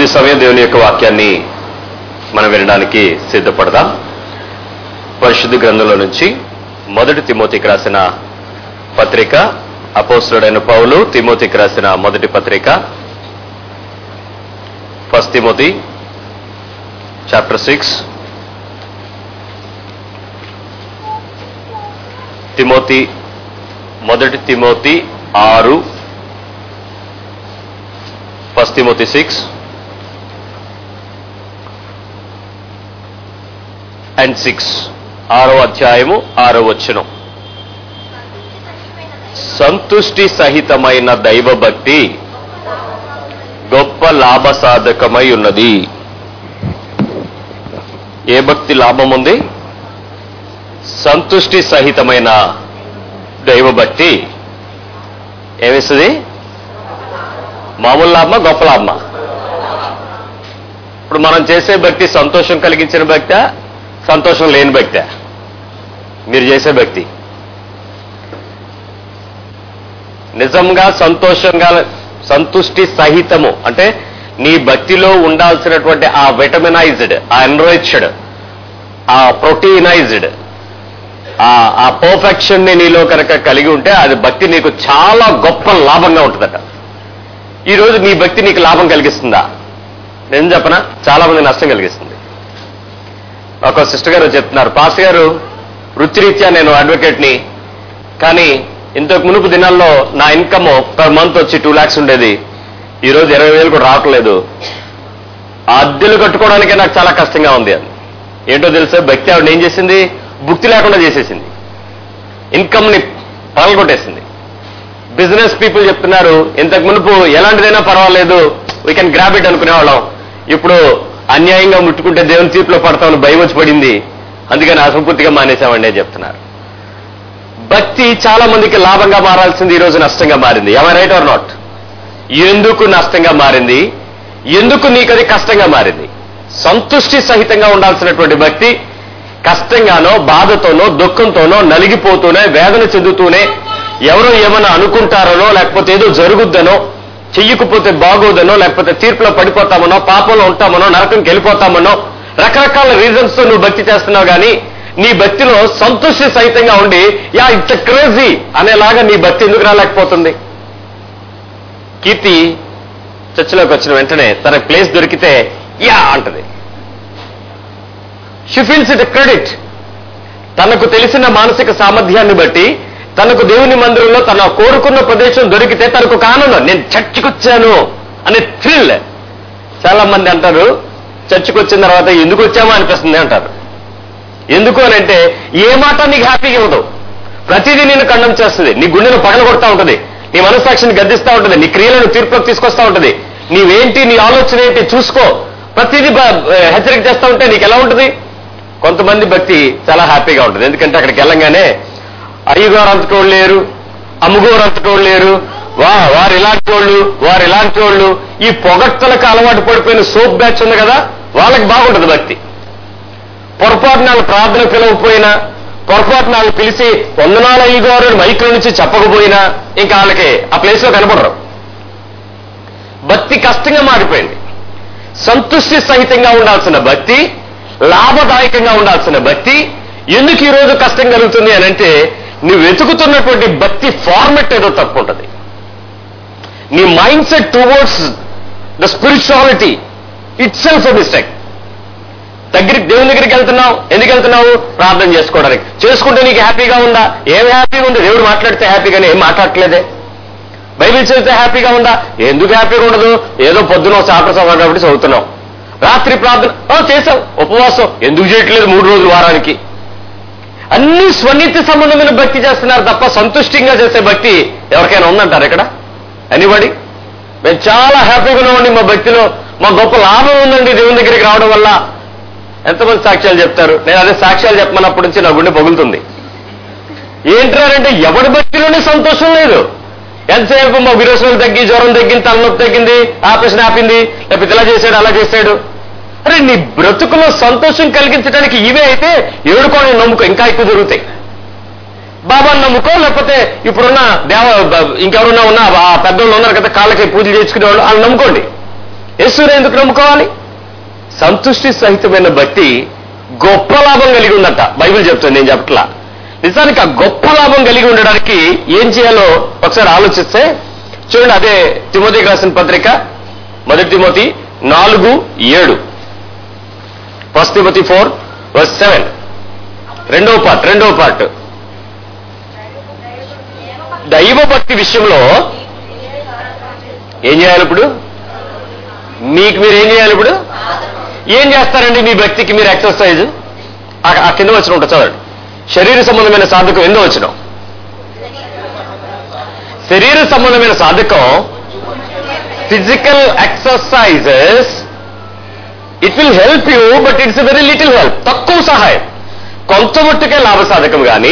కొద్ది సమయం దేవుని యొక్క వాక్యాన్ని మనం వినడానికి సిద్ధపడదాం పరిశుద్ధ గ్రంథంలో నుంచి మొదటి తిమోతికి రాసిన పత్రిక అపోస్తుడైన పౌలు తిమోతికి రాసిన మొదటి పత్రిక first Timothy chapter six Timothy మొదటి తిమోతి ఆరు first Timothy six and six ఆరో అధ్యాయము ఆరో వచనం సంతుష్టి సహితమైన దైవభక్తి గొప్ప లాభ సాధకమై ఉన్నది ఏ భక్తి లాభం ఉంది సంతుష్టి సహితమైన దైవభక్తి ఏమిస్తుంది మామూలు లాభమా గొప్ప లాభమా ఇప్పుడు మనం చేసే భక్తి సంతోషం కలిగించిన భక్త సంతోషం లేని భక్త మీరు చేసే భక్తి నిజంగా సంతోషంగా సంతుష్టి సహితము అంటే నీ భక్తిలో ఉండాల్సినటువంటి ఆ విటమినైజ్డ్ ఆ ఎన్రిచ్డ్ ఆ ప్రోటీనైజ్డ్ ఆ ఆ పర్ఫెక్షన్ ని నీలో కనుక కలిగి ఉంటే అది భక్తి నీకు చాలా గొప్ప లాభంగా ఉంటుందట ఈ రోజు నీ భక్తి నీకు లాభం కలిగిస్తుందా నేను చెప్పనా చాలా మంది నష్టం కలిగిస్తుంది ఒక సిస్టర్ గారు చెప్తున్నారు పాస్ గారు వృత్తిరీత్యా నేను అడ్వకేట్ ని కానీ ఇంతకు మునుపు దినాల్లో నా ఇన్కమ్ పర్ మంత్ వచ్చి టూ ల్యాక్స్ ఉండేది ఈ రోజు ఇరవై వేలు కూడా రావట్లేదు ఆ అద్దెలు కట్టుకోవడానికే నాకు చాలా కష్టంగా ఉంది అని ఏంటో తెలుసా భక్తి ఆవిడ ఏం చేసింది భుక్తి లేకుండా చేసేసింది ఇన్కమ్ ని పగలగొట్టేసింది బిజినెస్ పీపుల్ చెప్తున్నారు ఇంతకు మునుపు ఎలాంటిదైనా పర్వాలేదు వీ కెన్ గ్రాబ్ ఇట్ అనుకునేవాళ్ళం ఇప్పుడు అన్యాయంగా ముట్టుకుంటే దేవుని తీర్పులో పడతామని భయం వచ్చి పడింది అందుకని అసంపూర్తిగా మానేశామండి అని చెప్తున్నారు భక్తి చాలా మందికి లాభంగా మారాల్సింది ఈ రోజు నష్టంగా మారింది ఎవై రైట్ ఆర్ నాట్ ఎందుకు నష్టంగా మారింది ఎందుకు నీకు అది కష్టంగా మారింది సంతుష్టి సహితంగా ఉండాల్సినటువంటి భక్తి కష్టంగానో బాధతోనో దుఃఖంతోనో నలిగిపోతూనే వేదన చెందుతూనే ఎవరో ఏమైనా అనుకుంటారనో లేకపోతే ఏదో జరుగుద్దనో చెయ్యకపోతే బాగోదనో లేకపోతే తీర్పులో పడిపోతామనో పాపంలో ఉంటామనో నరకంకి వెళ్ళిపోతామనో రకరకాల రీజన్స్ తో నువ్వు భక్తి చేస్తున్నావు కానీ నీ భక్తిలో సంతృష్టి సహితంగా ఉండి యా ఇట్స్ క్రేజీ అనేలాగా నీ భక్తి ఎందుకు రాలేకపోతుంది కీర్తి చర్చిలోకి వచ్చిన వెంటనే తన ప్లేస్ దొరికితే యా అంటది షీ ఫీల్స్ ఇట్ క్రెడిట్ తనకు తెలిసిన మానసిక సామర్థ్యాన్ని బట్టి తనకు దేవుని మందిరంలో తన కోరుకున్న ప్రదేశం దొరికితే తనకు ఒక ఆనందం నేను చర్చికి వచ్చాను అనే థ్రిల్ చాలా మంది అంటారు చర్చికి వచ్చిన తర్వాత ఎందుకు వచ్చామో అనిపిస్తుంది అంటారు ఎందుకు అని అంటే ఏ మాట నీకు హ్యాపీగా ఇవ్వదు ప్రతిదీ నేను ఖండం చేస్తుంది నీ గుండెను పగల కొడతా ఉంటుంది నీ మనస్సాక్షిని గద్దిస్తూ ఉంటుంది నీ క్రియలను తీర్పులోకి తీసుకొస్తా ఉంటుంది నీవేంటి నీ ఆలోచన ఏంటి చూసుకో ప్రతిదీ బ- హెచ్చరిక చేస్తా ఉంటే నీకు ఎలా ఉంటుంది కొంతమంది భక్తి చాలా హ్యాపీగా ఉంటుంది ఎందుకంటే అక్కడికి వెళ్ళంగానే అయ్యగారు అంతటోళ్ళు లేరు అమ్ముగోరు అంతటోళ్ళు లేరు వా వారు ఇలాంటి వాళ్ళు వారు ఇలాంటి వాళ్ళు ఈ పొగట్టలకు అలవాటు పడిపోయిన సోప్ బ్యాచ్ ఉంది కదా వాళ్ళకి బాగుంటుంది భక్తి పొరపాటు నాళ్ళు ప్రార్థన పిలవకపోయినా పొరపాటు నాళ్ళు పిలిచి వందనాలు అయ్యగారు మైకుల నుంచి చెప్పకపోయినా ఇంకా వాళ్ళకి ఆ ప్లేస్ లో కనపడరు భక్తి కష్టంగా మారిపోయింది సంతృష్టి సహితంగా ఉండాల్సిన భక్తి లాభదాయకంగా ఉండాల్సిన భక్తి ఎందుకు ఈ రోజు కష్టం కలుగుతుంది అని అంటే నువ్వు వెతుకుతున్నటువంటి భక్తి ఫార్మెట్ ఏదో తప్పు ఉంటుంది నీ mindset towards the spirituality itself mistake దగ్గరికి దేవుని దగ్గరికి వెళ్తున్నావు ఎందుకు వెళ్తున్నావు ప్రార్థన చేసుకోవడానికి చేసుకుంటే నీకు హ్యాపీగా ఉందా ఏం హ్యాపీగా ఉంది దేవుడు మాట్లాడితే హ్యాపీగానే ఏం మాట్లాడట్లేదే బైబిల్ చదివితే హ్యాపీగా ఉందా ఎందుకు హ్యాపీగా ఉండదు ఏదో పొద్దున చాప్టర్ చదవాలి కాబట్టి చదువుతున్నావు రాత్రి ప్రార్థన "ఆ, చేసావు ఉపవాసం ఎందుకు చేయట్లేదు మూడు రోజులు వారానికి అన్ని స్వనీతి సంబంధమైన భక్తి చేస్తున్నారు తప్ప సంతుష్టిగా చేసే భక్తి ఎవరికైనా ఉందంటారు ఇక్కడ ఎనీబడి మేము చాలా హ్యాపీగా ఉన్నామండి మా భక్తిలో మా గొప్ప లాభం ఉందండి దేవుని దగ్గరికి రావడం వల్ల ఎంతమంది సాక్ష్యాలు చెప్తారు నేను అదే సాక్ష్యాలు చెప్పమన్నప్పటి నుంచి నా గుండె పగులుతుంది ఏంటారంటే ఎవడి భక్తిలోనే సంతోషం లేదు ఎంతసేపు మా విరోచనలు తగ్గి జ్వరం తగ్గింది తలనొప్పి తగ్గింది ఆపరేషన్ ఆపింది లేకపోతే ఇలా చేశాడు అలా చేశాడు అరే నీ బ్రతుకులో సంతోషం కలిగించడానికి ఇవే అయితే ఏడుకోని నమ్ముకో ఇంకా ఎక్కువ జరుగుతాయి బాబాని నమ్ముకో లేకపోతే ఇప్పుడున్న దేవ బ- ఇంకెవరున్నా ఉన్నా ఆ పెద్దోళ్ళు ఉన్నారు కదా కాళ్ళకి పూజలు చేసుకునే వాళ్ళు వాళ్ళు నమ్ముకోండి యేసుని ఎందుకు నమ్ముకోవాలి సంతుష్టి సహితమైన భక్తి గొప్ప లాభం కలిగి ఉందట బైబిల్ చెప్తుంది నేను చెప్పట్లా నిజానికి ఆ గొప్ప లాభం కలిగి ఉండడానికి ఏం చేయాలో ఒకసారి ఆలోచిస్తే చూడండి అదే తిమోతికి రాసిన పత్రిక మొదటి తిమోతి నాలుగు ఏడు first Timothy four verse seven రెండవ పార్ట్ రెండవ పార్ట్ దైవ భక్తి విషయంలో ఏం చేయాలి ఇప్పుడు మీకు మీరు ఏం చేయాలి ఇప్పుడు ఏం చేస్తారండి మీ భక్తికి మీరు ఎక్సర్సైజ్ ఆ- ఆ కింద వచ్చిన ఉంటుంది చదవండి శరీర సంబంధమైన సాధకం ఎందో వచ్చిన శరీర సంబంధమైన సాధకం physical exercises it will help you but it's very little help తక్కువ సహాయం కొంత మట్టుకే లాభ సాధకం కానీ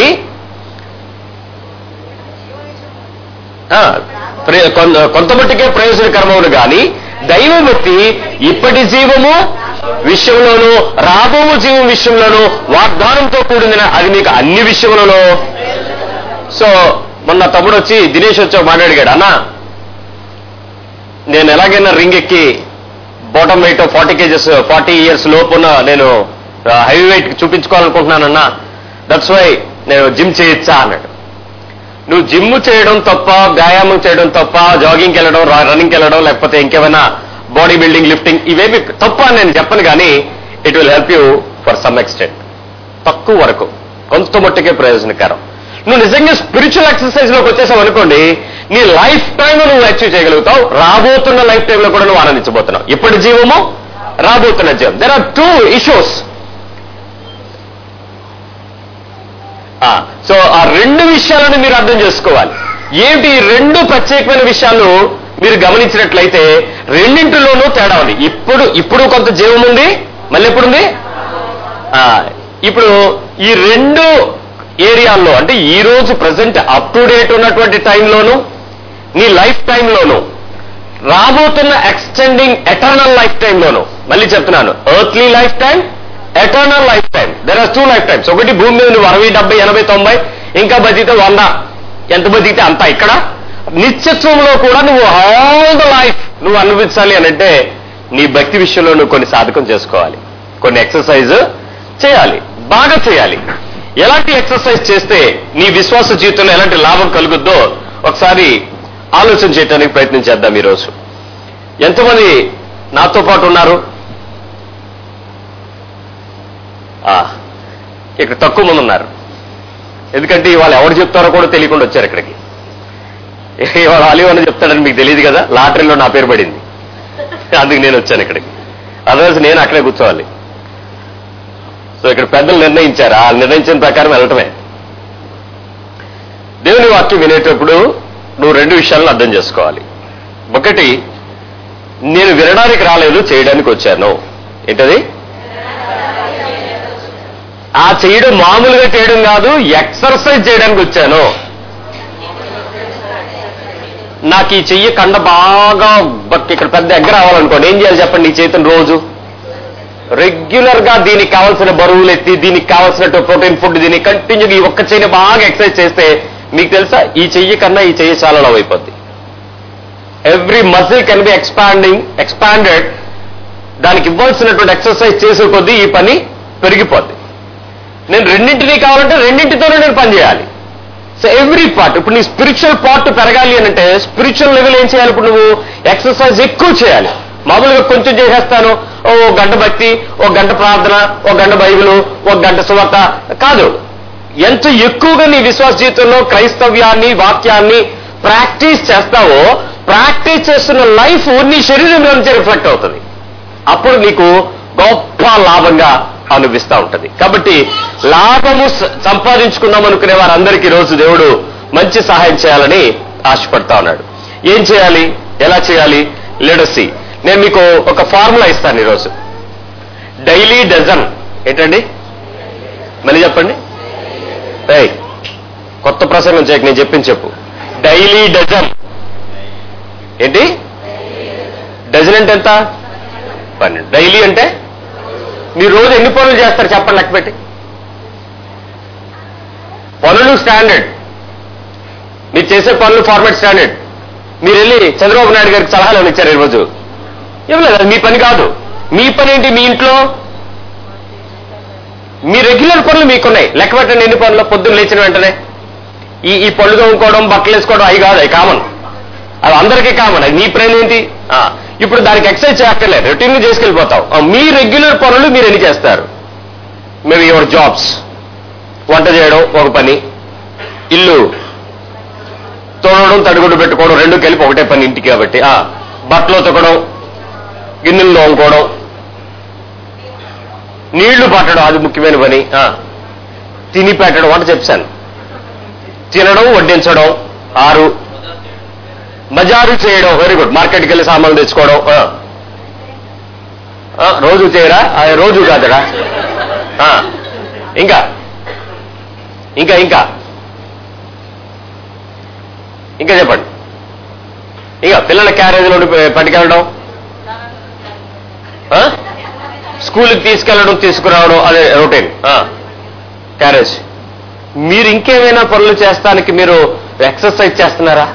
ఆ, ప్రే- కొన్- కొంత మట్టుకే ప్రయోజనకరమవును గాని దైవభక్తి ఇప్పటి జీవము విషయంలోనూ రాబోవు జీవం విషయంలోనూ వాగ్దానంతో కూడిన అది మీకు అన్ని విషయములలో సో మొన్న తమ్ముడు వచ్చి దినేష్ వచ్చి ఒక మాట అడిగాడు అన్నా నేను ఎలాగైనా రింగ్ ఎక్కి bottom weight forty kgs forty years లోపున నేను హెవీ వెయిట్ చూపించుకోవాలనుకుంటున్నానన్నా దట్స్ వై నేను జిమ్ చేయొచ్చా అన్నాడు నువ్వు జిమ్ చేయడం తప్ప వ్యాయామం చేయడం తప్ప జాగింగ్కి వెళ్ళడం రన్నింగ్కి వెళ్ళడం లేకపోతే ఇంకేమైనా బాడీ బిల్డింగ్ లిఫ్టింగ్ ఇవేమి తప్ప అని నేను చెప్పను కానీ it will help you for some extent తక్కువ వరకు కొంత మట్టుకే ప్రయోజనకరం నువ్వు నిజంగా స్పిరిచువల్ ఎక్సర్సైజ్ లోకి వచ్చేసావు అనుకోండి నీ లైఫ్ టైం నువ్వు అచీవ్ చేయగలుగుతావు రాబోతున్న లైఫ్ టైంలో కూడా నువ్వు ఆనందించబోతున్నావు ఇప్పటి జీవము రాబోతున్న జీవం there are two issues so ఆ రెండు విషయాలను మీరు అర్థం చేసుకోవాలి ఏంటి ఈ రెండు ప్రత్యేకమైన విషయాలు మీరు గమనించినట్లయితే రెండింటిలోనూ తేడా ఉంది ఇప్పుడు ఇప్పుడు కొంత జీవం ఉంది మళ్ళీ ఎప్పుడుంది ఆ, ఇప్పుడు ఈ రెండు ఏరియాల్లో అంటే ఈ రోజు ప్రజెంట్ అప్ టు డేట్ ఉన్నటువంటి టైంలోను నీ లైఫ్ టైంలోను రాబోతున్న ఎక్స్టెండింగ్ ఎటర్నల్ లైఫ్ టైంలోను మళ్ళీ చెప్తున్నాను earthly life time eternal life time there are two life times ఒకటి భూమి మీద నువ్వు అరవై డెబ్బై ఎనభై తొంభై ఇంకా బతికితే వంద ఎంత బతికితే అంత ఇక్కడ నిత్యత్వంలో కూడా నువ్వు ఆల్ ద లైఫ్ నువ్వు అనుభవించాలి అని అంటే నీ భక్తి విషయంలో నువ్వు కొన్ని సాధకం చేసుకోవాలి కొన్ని ఎక్సర్సైజ్ చేయాలి బాగా చేయాలి ఎలాంటి ఎక్సర్సైజ్ చేస్తే నీ విశ్వాస జీవితంలో ఎలాంటి లాభం కలుగుద్దో ఒకసారి ఆలోచన చేయడానికి ప్రయత్నం చేద్దాం ఈరోజు ఎంతమంది నాతో పాటు ఉన్నారు ఆ, ఇక్కడ తక్కువ మంది ఉన్నారు ఎందుకంటే ఇవాళ ఎవరు చెప్తారో కూడా తెలియకుండా వచ్చారు ఇక్కడికి ఇవాళ అలీవ్ అని చెప్తాడని మీకు తెలియదు కదా లాటరీలో నా పేరు పడింది అందుకు నేను వచ్చాను ఇక్కడికి అదర్వైజ్ నేను అక్కడే కూర్చోవాలి సో ఇక్కడ పెద్దలు నిర్ణయించారు ఆ నిర్ణయించిన ప్రకారం వెళ్ళటమే దేవుని వాక్యం వినేటప్పుడు నువ్వు రెండు విషయాలను అర్థం చేసుకోవాలి ఒకటి నేను వినడానికి రాలేదు చేయడానికి వచ్చాను ఏంటది ఆ చేయడం మామూలుగా చేయడం కాదు ఎక్సర్సైజ్ చేయడానికి వచ్చాను నాకు ఈ చెయ్యి కండ బాగా బక్ ఇక్కడ పెద్ద ఎగ్గ రావాలనుకోండి ఏం చేయాలి చెప్పండి ఈ చేతిని రోజు రెగ్యులర్ గా దీనికి కావాల్సిన బరువులు ఎత్తి దీనికి కావాల్సిన ప్రోటీన్ ఫుడ్ దీన్ని కంటిన్యూ ఈ ఒక్క చెయ్యిని బాగా ఎక్సర్సైజ్ చేస్తే మీకు తెలుసా ఈ చెయ్యి కన్నా ఈ చెయ్యి చాలా లవ్ అయిపోద్ది every muscle can be expanding expanded దానికి ఇవ్వాల్సినటువంటి ఎక్సర్సైజ్ చేసే కొద్దీ ఈ పని పెరిగిపోద్ది నేను రెండింటినీ కావాలంటే రెండింటితోనే నేను పని చేయాలి సో ఎవ్రీ పార్ట్ ఇప్పుడు నీ స్పిరిచువల్ పార్ట్ పెరగాలి అని అంటే స్పిరిచువల్ లెవెల్ ఏం చేయాలి ఇప్పుడు నువ్వు ఎక్సర్సైజ్ ఎక్కువ చేయాలి మామూలుగా కొంచెం చేసేస్తాను ఓ గంట భక్తి ఓ గంట ప్రార్థన ఓ గంట బైబిలు ఓ గంట సువార్త కాదు ఎంత ఎక్కువగా నీ విశ్వాస జీవితంలో క్రైస్తవ్యాన్ని వాక్యాన్ని ప్రాక్టీస్ చేస్తావో ప్రాక్టీస్ చేస్తున్న లైఫ్ నీ శరీరంలో నుంచి రిఫ్లెక్ట్ అవుతుంది అప్పుడు నీకు గొప్ప లాభంగా అనిపిస్తూ ఉంటది కాబట్టి లాభము స- సంపాదించుకుందాం అనుకునే వారందరికీ రోజు దేవుడు మంచి సహాయం చేయాలని ఆశపడతా ఉన్నాడు ఏం చేయాలి ఎలా చేయాలి లెడసి నేను మీకు ఒక ఫార్ములా ఇస్తాను ఈరోజు డైలీ డజన్ ఏంటండి మళ్ళీ చెప్పండి ఏయ్, కొత్త ప్రసంగం చేయక నేను చెప్పింది చెప్పు డైలీ డజన్ ఏంటి డజన్ అంటే ఎంత పన్నెండు డైలీ అంటే మీరు రోజు ఎన్ని పనులు చేస్తారు చెప్పండి లెక్క పెట్టి పనులు స్టాండర్డ్ మీరు చేసే పనులు ఫార్మాట్ స్టాండర్డ్ మీరు వెళ్ళి చంద్రబాబు నాయుడు గారికి సలహాలు ఏమైనా ఇచ్చారు ఈరోజు ఇవ్వలేదు అది మీ పని కాదు మీ పని ఏంటి మీ ఇంట్లో మీ రెగ్యులర్ పనులు మీకున్నాయి లెక్క పెట్టండి ఎన్ని పనులు పొద్దున్న లేచిన వెంటనే ఈ ఈ పళ్ళు తోముకోవడం బట్టలు వేసుకోవడం అవి కాదు అవి కామన్ అది అందరికీ కామన్ అది మీ పని ఏంటి ఆ, ఇప్పుడు దానికి ఎక్సర్సైజ్ చేయక్కర్లేదు రొటీన్ చేసుకెళ్ళిపోతాం ఆ, మీ రెగ్యులర్ పనులు మీరు ఎన్ని చేస్తారు మేబీ యువర్ జాబ్స్ వంట చేయడం ఒక పని ఇల్లు తోడడం తడిగుడ్డు పెట్టుకోవడం రెండు కలిపి ఒకటే పని ఇంటికి కాబట్టి ఆ, బట్టలు ఉతకడం గిన్నెలు తోముకోవడం నీళ్లు పట్టడం అది ముఖ్యమైన పని ఆ, తిని పెట్టడం వంట చెప్పాను తినడం వడ్డించడం ఆరు బజారు చేయడం వెరీ గుడ్ మార్కెట్కి వెళ్ళి సామాన్లు తెచ్చుకోవడం ఆ. ఆ, రోజు చేయరా ఆ, రోజు కాదడా ఆ, ఇంకా ఇంకా ఇంకా ఇంకా చెప్పండి ఇంకా పిల్లల క్యారేజీలో పట్టుకెళ్ళడం ఆ? స్కూల్కి తీసుకెళ్ళడం తీసుకురావడం అదే రొటీన్ క్యారేజ్ మీరు ఇంకేమైనా పనులు చేస్తానికి మీరు ఎక్సర్సైజ్ చేస్తున్నారా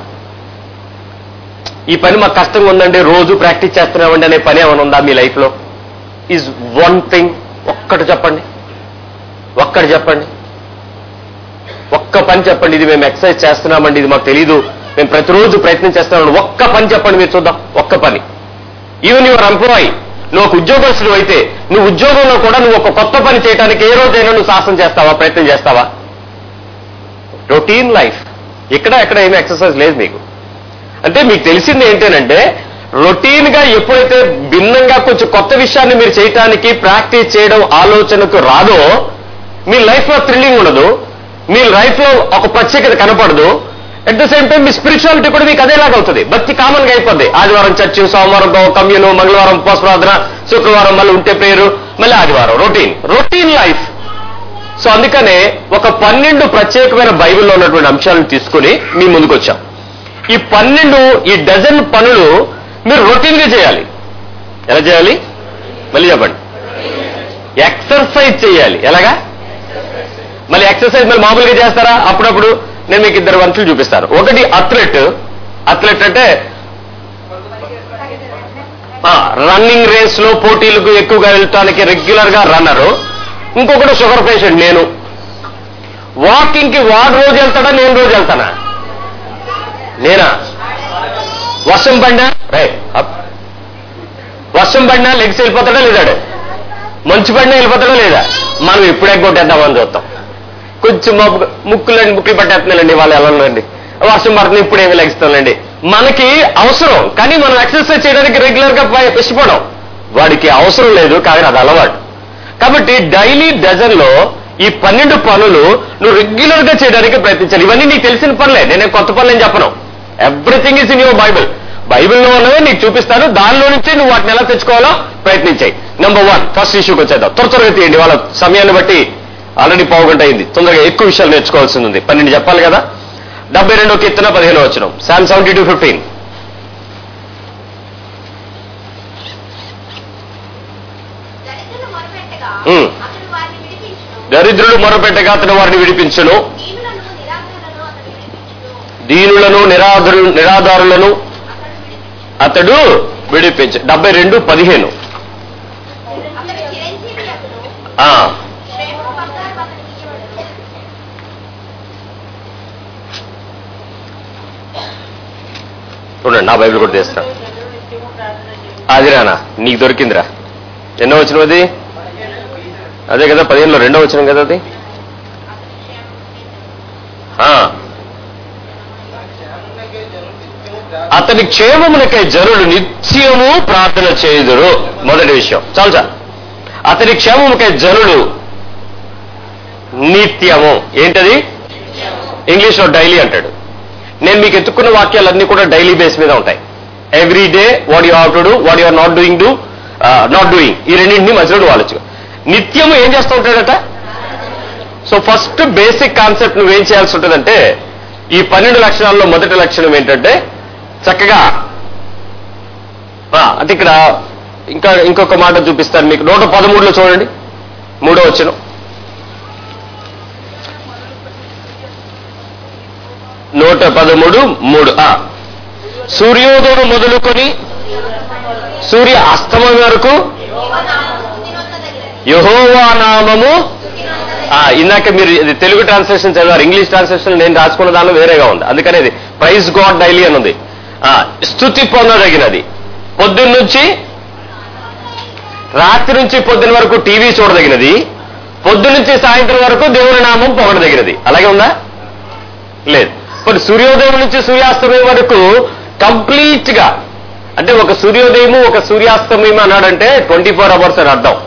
ఈ పని మాకు కష్టంగా ఉందండి రోజు ప్రాక్టీస్ చేస్తున్నామండి అనే పని ఏమైనా ఉందా మీ లైఫ్లో ఈజ్ వన్ థింగ్ ఒక్కటి చెప్పండి ఒక్కటి చెప్పండి ఒక్క పని చెప్పండి ఇది మేము ఎక్సర్సైజ్ చేస్తున్నామండి ఇది మాకు తెలీదు మేము ప్రతిరోజు ప్రయత్నం చేస్తున్నాం ఒక్క పని చెప్పండి మీరు చూద్దాం ఒక్క పని ఈవెన్ యువర్ ఎంప్లాయీ నువ్వు ఒక ఉద్యోగస్తుడు అయితే నువ్వు ఉద్యోగంలో కూడా నువ్వు ఒక కొత్త పని చేయడానికి ఏ రోజైనా నువ్వు సాహసం చేస్తావా ప్రయత్నం చేస్తావా రొటీన్ లైఫ్ ఇక్కడ ఎక్కడ ఏమీ ఎక్సర్సైజ్ లేదు మీకు అంటే మీకు తెలిసింది ఏంటంటే రొటీన్ గా ఎప్పుడైతే భిన్నంగా కొంచెం కొత్త విషయాన్ని మీరు చేయటానికి ప్రాక్టీస్ చేయడం ఆలోచనకు రాదో మీ లైఫ్ లో థ్రిల్లింగ్ ఉండదు మీ లైఫ్ లో ఒక ప్రత్యేకత కనపడదు అట్ ద సేమ్ టైం మీ స్పిరిచువాలిటీ కూడా మీకు అదేలాగా అవుతుంది భక్తి కామన్ గా అయిపోద్ది ఆదివారం చర్చ్ సోమవారం కమ్యూను మంగళవారం ఉపవాస ప్రార్థన శుక్రవారం మళ్ళీ ఉంటే పేరు మళ్ళీ ఆదివారం రొటీన్ రొటీన్ లైఫ్ సో అందుకనే ఒక పన్నెండు ప్రత్యేకమైన బైబిల్లో ఉన్నటువంటి అంశాలను తీసుకుని మీ ముందుకు వచ్చాం ఈ పన్నెండు ఈ డజన్ పనులు మీరు రొటీన్ గా చేయాలి ఎలా చేయాలి మళ్ళీ చెప్పండి ఎక్సర్సైజ్ చేయాలి ఎలాగా మళ్ళీ ఎక్సర్సైజ్ మళ్ళీ మామూలుగా చేస్తారా అప్పుడప్పుడు నేను మీకు ఇద్దరు వంతులు చూపిస్తాను ఒకటి అథ్లెట్ అథ్లెట్ అంటే రన్నింగ్ రేస్ లో పోటీలకు ఎక్కువగా వెళ్ళటానికి రెగ్యులర్ గా రన్నరు ఇంకొకటి షుగర్ పేషెంట్ నేను వాకింగ్ కి వాడు రోజు వెళ్తాడా నేను రోజు వెళ్తానా నేనా వర్షం పడినా రే అప్. వర్షం పడినా లెగ్స్ వెళ్ళిపోతాడా లేదాడు మంచు పడినా వెళ్ళిపోతాడా లేదా మనం ఎప్పుడు ఎగ్గొట్టేద్దామని చూస్తాం కొంచెం మబ్బు ముక్కులండి ముక్కులు పట్టేస్తున్నాయండి వాళ్ళు వెళ్ళండి వర్షం పడుతుంది ఇప్పుడు ఏమి లెగిస్తాంలేండి మనకి అవసరం కానీ మనం ఎక్సర్సైజ్ చేయడానికి రెగ్యులర్ గా ప- ఇష్టపడం వాడికి అవసరం లేదు కానీ అది అలవాటు కాబట్టి డైలీ డజన్ లో ఈ పన్నెండు పనులు నువ్వు రెగ్యులర్ గా చేయడానికి ప్రయత్నించాలి ఇవన్నీ నీకు తెలిసిన పనులే నేనే కొత్త పనులు ఏం చెప్పను everything is in your Bible బైబిల్లో ఉన్నవే నీకు చూపిస్తాను దానిలో నుంచి నువ్వు వాటిని ఎలా తెచ్చుకోవాలో ప్రయత్నించాయి నెంబర్ వన్ ఫస్ట్ ఇష్యూకి వచ్చేద్దాం త్వర త్వరగా తీయండి వాళ్ళ సమయాన్ని బట్టి ఆల్రెడీ పావు గంట అయింది తొందరగా ఎక్కువ విషయాలు నేర్చుకోవాల్సింది ఉంది పన్నెండు చెప్పాలి కదా డెబ్బై రెండో కీర్తన పదిహేను వచ్చిన శామ్ సెవెంటీ టూ ఫిఫ్టీన్ దరిద్రులు మొరపెట్టగా ఉమ్. అతడు వారిని విడిపించును దరిద్రులు మొరపెట్టగా అతను వారిని విడిపించును దీనులను నిరాకరణను అతడు విడిపించును దీనులను నిరాధరు నిరాధారులను అతడు విడిపించును అతడు విడిపించు డెబ్బై రెండు పదిహేను అతడు చిరంజీవి అతడు ఆ, శ్రేష్ఠ బంగారు అతనికి ఇవ్వబడును చూడండి నా బైబిల్ కూడా తీస్తా అది రానా నీకు దొరికిందిరా ఎన్నో వచ్చిన అది అదే కదా పదిహేనులో రెండో వచ్చిన కదా అది ఆ. అతని క్షేమమునకై జనులు నిత్యము ప్రార్థన చేయుదురు మొదటి విషయం చాలు చాలు అతని క్షేమముకై జనులు నిత్యము ఏంటది ఇంగ్లీష్లో డైలీ అంటాడు నేను మీకు ఎత్తుకున్న వాక్యాలన్నీ కూడా డైలీ బేస్ మీద ఉంటాయి every day what you have to do what you are not doing do not doing ఈ రెండింటిని మధ్యలో నువ్వు ఆలోచన నిత్యము ఏం చేస్తూ ఉంటాడట సో ఫస్ట్ బేసిక్ కాన్సెప్ట్ నువ్వేం చేయాల్సి ఉంటుందంటే ఈ పన్నెండు లక్షణాల్లో మొదటి లక్షణం ఏంటంటే చక్కగా ఆ, అంటే ఇక్కడ ఇంకా ఇంకొక మాట చూపిస్తాను మీకు నూట పదమూడులో చూడండి మూడో వచ్చిన నూట పదమూడు మూడు ఆ. సూర్యోదయం మొదలుకొని సూర్య అస్తమం వరకు యహోవా నామము ఆ, ఇందాక మీరు ఇది తెలుగు ట్రాన్స్లేషన్ చదివారు ఇంగ్లీష్ ట్రాన్స్లేషన్ నేను రాసుకున్న దానిలో వేరేగా ఉంది అందుకని ఇది ప్రైజ్ గాడ్ డైలీ అని ఉంది ఆ, స్తుతి పొందదగినది పొద్దున్న నుంచి రాత్రి నుంచి పొద్దున్న వరకు టీవీ చూడదగినది పొద్దున్న నుంచి సాయంత్రం వరకు దేవుని నామం పొగడదగినది అలాగే ఉందా లేదు ఇప్పుడు సూర్యోదయం నుంచి సూర్యాస్తమయం వరకు కంప్లీట్ గా అంటే ఒక సూర్యోదయము ఒక సూర్యాస్తమయం అన్నాడంటే ట్వంటీ ఫోర్ అవర్స్ అని అర్థం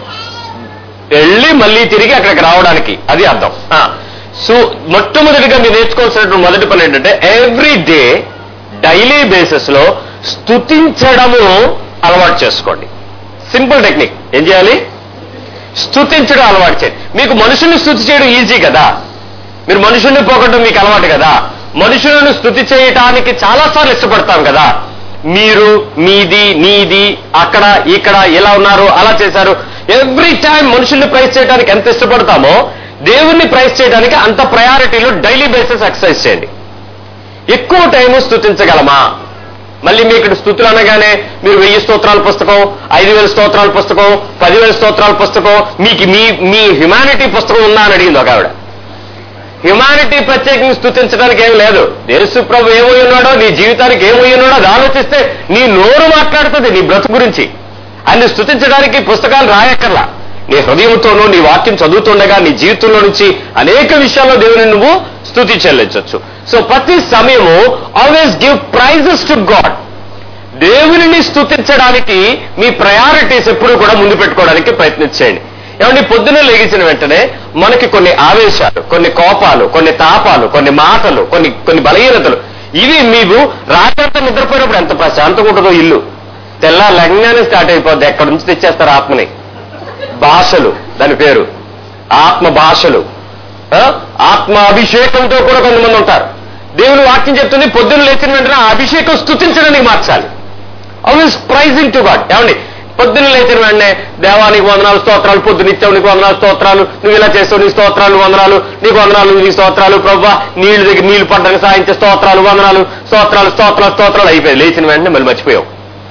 వెళ్ళి మళ్ళీ తిరిగి అక్కడికి రావడానికి అది అర్థం ఆ, సో మొట్టమొదటిగా మీరు నేర్చుకోవాల్సినటువంటి మొదటి పని ఏంటంటే ఎవ్రీ డే డైలీ బేసిస్ లో స్తుతించడము అలవాటు చేసుకోండి సింపుల్ టెక్నిక్ ఏం చేయాలి స్తుతించడం అలవాటు చేయండి మీకు మనుషుల్ని స్తుతి చేయడం ఈజీ కదా మీరు మనుషుల్ని పోగొట్టడం మీకు అలవాటు కదా మనుషులను స్థుతి చేయటానికి చాలా సార్లు ఇష్టపడతాం కదా మీరు మీది నీది అక్కడ ఇక్కడ ఎలా ఉన్నారు అలా చేశారు ఎవ్రీ టైం మనుషుల్ని ప్రైజ్ చేయడానికి ఎంత ఇష్టపడతామో దేవుణ్ణి ప్రైజ్ చేయడానికి అంత ప్రయారిటీలో డైలీ బేసిస్ ఎక్సర్సైజ్ చేయండి ఎక్కువ టైము స్థుతించగలమా మళ్ళీ మీ ఇక్కడ స్థుతులు అనగానే మీరు వెయ్యి స్తోత్రాల పుస్తకం ఐదు వేల స్తోత్రాల పుస్తకం పదివేల స్తోత్రాల పుస్తకం మీకు మీ మీ హ్యుమానిటీ పుస్తకం ఉందా అని అడిగింది ఒక ఆవిడ హ్యుమానిటీ ప్రత్యేకంగా స్థుతించడానికి ఏం లేదు యేసు ప్రభు ఏమై ఉన్నాడో నీ జీవితానికి ఏమై ఉన్నాడో అది ఆలోచిస్తే నీ నోరు మాట్లాడుతుంది నీ బ్రతుకు గురించి అన్ని స్థుతించడానికి పుస్తకాలు రాయక్కర్లా నీ హృదయంతోనూ నీ వాక్యం చదువుతుండగా నీ జీవితంలో నుంచి అనేక విషయాల్లో దేవుని నువ్వు స్థుతి చెల్లించవచ్చు సో ప్రతి సమయము always give praises to God దేవునిని స్థుతించడానికి మీ ప్రయారిటీస్ ఎప్పుడు కూడా ముందు పెట్టుకోవడానికి ప్రయత్నించేయండి ఏమండి పొద్దున లేగించిన వెంటనే మనకి కొన్ని ఆవేశాలు కొన్ని కోపాలు కొన్ని తాపాలు కొన్ని మాటలు కొన్ని కొన్ని బలహీనతలు ఇవి మీకు రాత్రంతా నిద్రపోయినప్పుడు ఎంత ప్రశాంతంగా ఉంటుందో ఇల్లు తెల్ల లగ్నాన్ని స్టార్ట్ అయిపోద్ది ఎక్కడి నుంచి తెచ్చేస్తారు ఆత్మని భాషలు దాని పేరు ఆత్మ భాషలు ఆ? ఆత్మ అభిషేకంతో కూడా కొంతమంది ఉంటారు దేవుని వాక్యం చెప్తుంది పొద్దున్న లేచిన వెంటనే ఆ అభిషేకం స్థుతించడానికి మార్చాలి ఆల్వేస్ ప్రైజింగ్ టు గాడ్ ఏమండి పొద్దున్న లేచిన వెంటనే దేవానికి వందనాలు స్తోత్రాలు పొద్దునిచ్చావు నీకు వందనాలు స్తోత్రాలు నువ్వు ఇలా చేసావు నీ స్తోత్రాలు వందనాలు నీకు వందనాలు నీ స్తోత్రాలు ప్రభా నీళ్ళు దగ్గర నీళ్లు పడ్డానికి సాయించే స్తోత్రాలు వందనాలు స్తోత్రాలు స్తోత్రాలు స్తోత్రాలు అయిపోయాయి లేచిన వెంటనే మళ్ళీ మర్చిపోయావు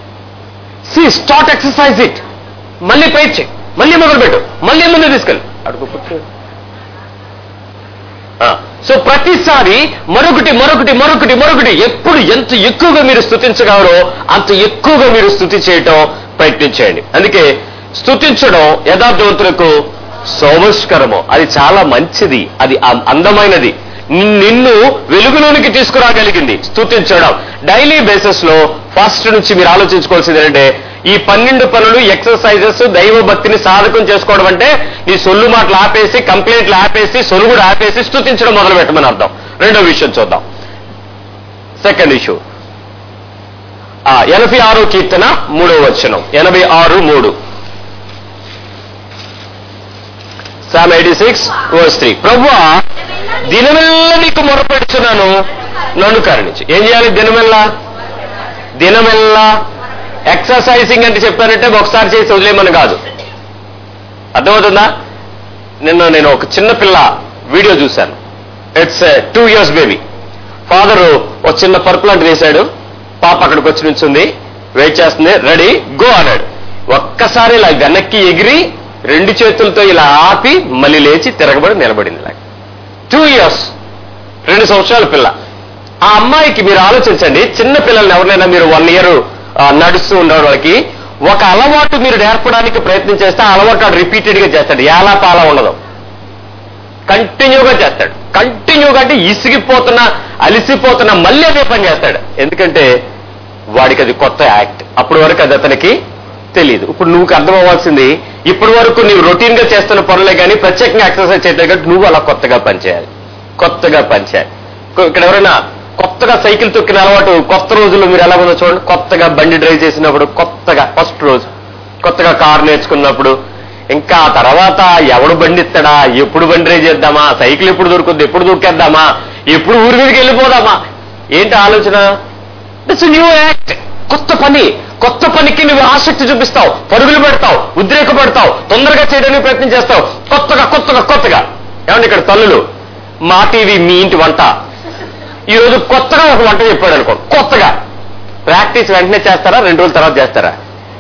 సి స్టార్ట్ ఎక్సర్సైజ్ ఇట్ మళ్ళీ పైట్ చేయి మళ్ళీ మొదలుపెట్టు మళ్ళీ ముందు తీసుకెళ్ళి అడుగు కూర్చో సో ప్రతిసారి మరొకటి మరొకటి మరొకటి మరొకటి ఎప్పుడు ఎంత ఎక్కువగా మీరు స్థుతించగలరో అంత ఎక్కువగా మీరు స్థుతి చేయటం ప్రయత్నించేయండి అందుకే స్థుతించడం యథార్థవంతులకు సౌమస్కరము అది చాలా మంచిది అది అం- అందమైనది నిన్- నిన్ను వెలుగులోనికి తీసుకురాగలిగింది స్థుతించడం డైలీ బేసిస్ లో ఫస్ట్ నుంచి మీరు ఆలోచించుకోవాల్సింది ఏంటంటే ఈ పన్నెండు పనులు ఎక్సర్సైజెస్ దైవ భక్తిని సాధకం చేసుకోవడం అంటే నీ సొల్లు మాటలు ఆపేసి కంప్లైంట్లు ఆపేసి సొలుగుడు ఆపేసి స్థుతించడం మొదలు పెట్టమని అర్థం రెండో విషయం చూద్దాం సెకండ్ ఇష్యూ ఎనభై ఆరో కీర్తన మూడో వచనం ఎనభై ఆరు మూడు Psalm eighty six verse three ప్రభు దినమెల్లా నీకు మొరపెడుచున్నాను నన్ను కరుణించు ఏం చేయాలి దినమెల్లా దినమెల్లా ఎక్సర్సైజింగ్ అంటే చెప్పారంటే ఒకసారి చేసి వదిలేమని కాదు అర్థమవుతుందా నిన్న నేను ఒక చిన్న పిల్ల వీడియో చూశాను it's two years baby father ఒక చిన్న పరుపు లాంటి వేశాడు పాప అక్కడికి వచ్చి నుంచుంది వెయిట్ చేస్తుంది రెడీ గో అన్నాడు ఒక్కసారి ఇలా వెనక్కి ఎగిరి రెండు చేతులతో ఇలా ఆపి మళ్ళీ లేచి తిరగబడి నిలబడింది ఇలా టూ ఇయర్స్ రెండు సంవత్సరాల పిల్ల ఆ అమ్మాయికి మీరు ఆలోచించండి చిన్న పిల్లల్ని ఎవరినైనా మీరు వన్ ఇయర్ నడుస్తూ ఉండేవాడు వాళ్ళకి ఒక అలవాటు మీరు నేర్పడానికి ప్రయత్నం చేస్తే ఆ అలవాటు వాడు రిపీటెడ్ గా చేస్తాడు ఎలా పాలా ఉండదు కంటిన్యూగా చేస్తాడు కంటిన్యూగా అంటే ఇసిగిపోతున్న అలిసిపోతున్న మళ్ళీ అదే పని చేస్తాడు ఎందుకంటే వాడికి అది కొత్త యాక్ట్ అప్పటి వరకు అది అతనికి తెలియదు ఇప్పుడు నువ్వు అర్థం అవ్వాల్సింది ఇప్పటి వరకు నీవు రొటీన్ గా చేస్తున్న పనులే కానీ ప్రత్యేకంగా ఎక్సర్సైజ్ చేయలేదు కాబట్టి నువ్వు అలా కొత్తగా పనిచేయాలి కొత్తగా పనిచేయాలి కొ- ఇక్కడ ఎవరైనా కొత్తగా సైకిల్ తొక్కిన అలవాటు కొత్త రోజుల్లో మీరు ఎలా ఉందో చూడండి కొత్తగా బండి డ్రైవ్ చేసినప్పుడు కొత్తగా ఫస్ట్ రోజు కొత్తగా కారు నేర్చుకున్నప్పుడు ఇంకా ఆ తర్వాత ఎవడు బండి ఇస్తాడా ఎప్పుడు బండి డ్రైవ్ చేద్దామా సైకిల్ ఎప్పుడు దొరుకుద్ది ఎప్పుడు దొరికేద్దామా ఎప్పుడు ఊరి మీదకి వెళ్ళిపోదామా ఏంటి ఆలోచన ఇట్స్ న్యూ యాక్ట్ కొత్త పని కొత్త పనికి నువ్వు ఆసక్తి చూపిస్తావు పరుగులు పెడతావు ఉద్రేకపడతావు తొందరగా చేయడానికి ప్రయత్నం చేస్తావు కొత్తగా కొత్తగా కొత్తగా ఏమండి ఇక్కడ తల్లులు మా టీవీ మీ ఇంటి వంట ఈ రోజు కొత్తగా ఒక వంట చెప్పాడు అనుకో కొత్తగా ప్రాక్టీస్ వెంటనే చేస్తారా రెండు రోజుల తర్వాత చేస్తారా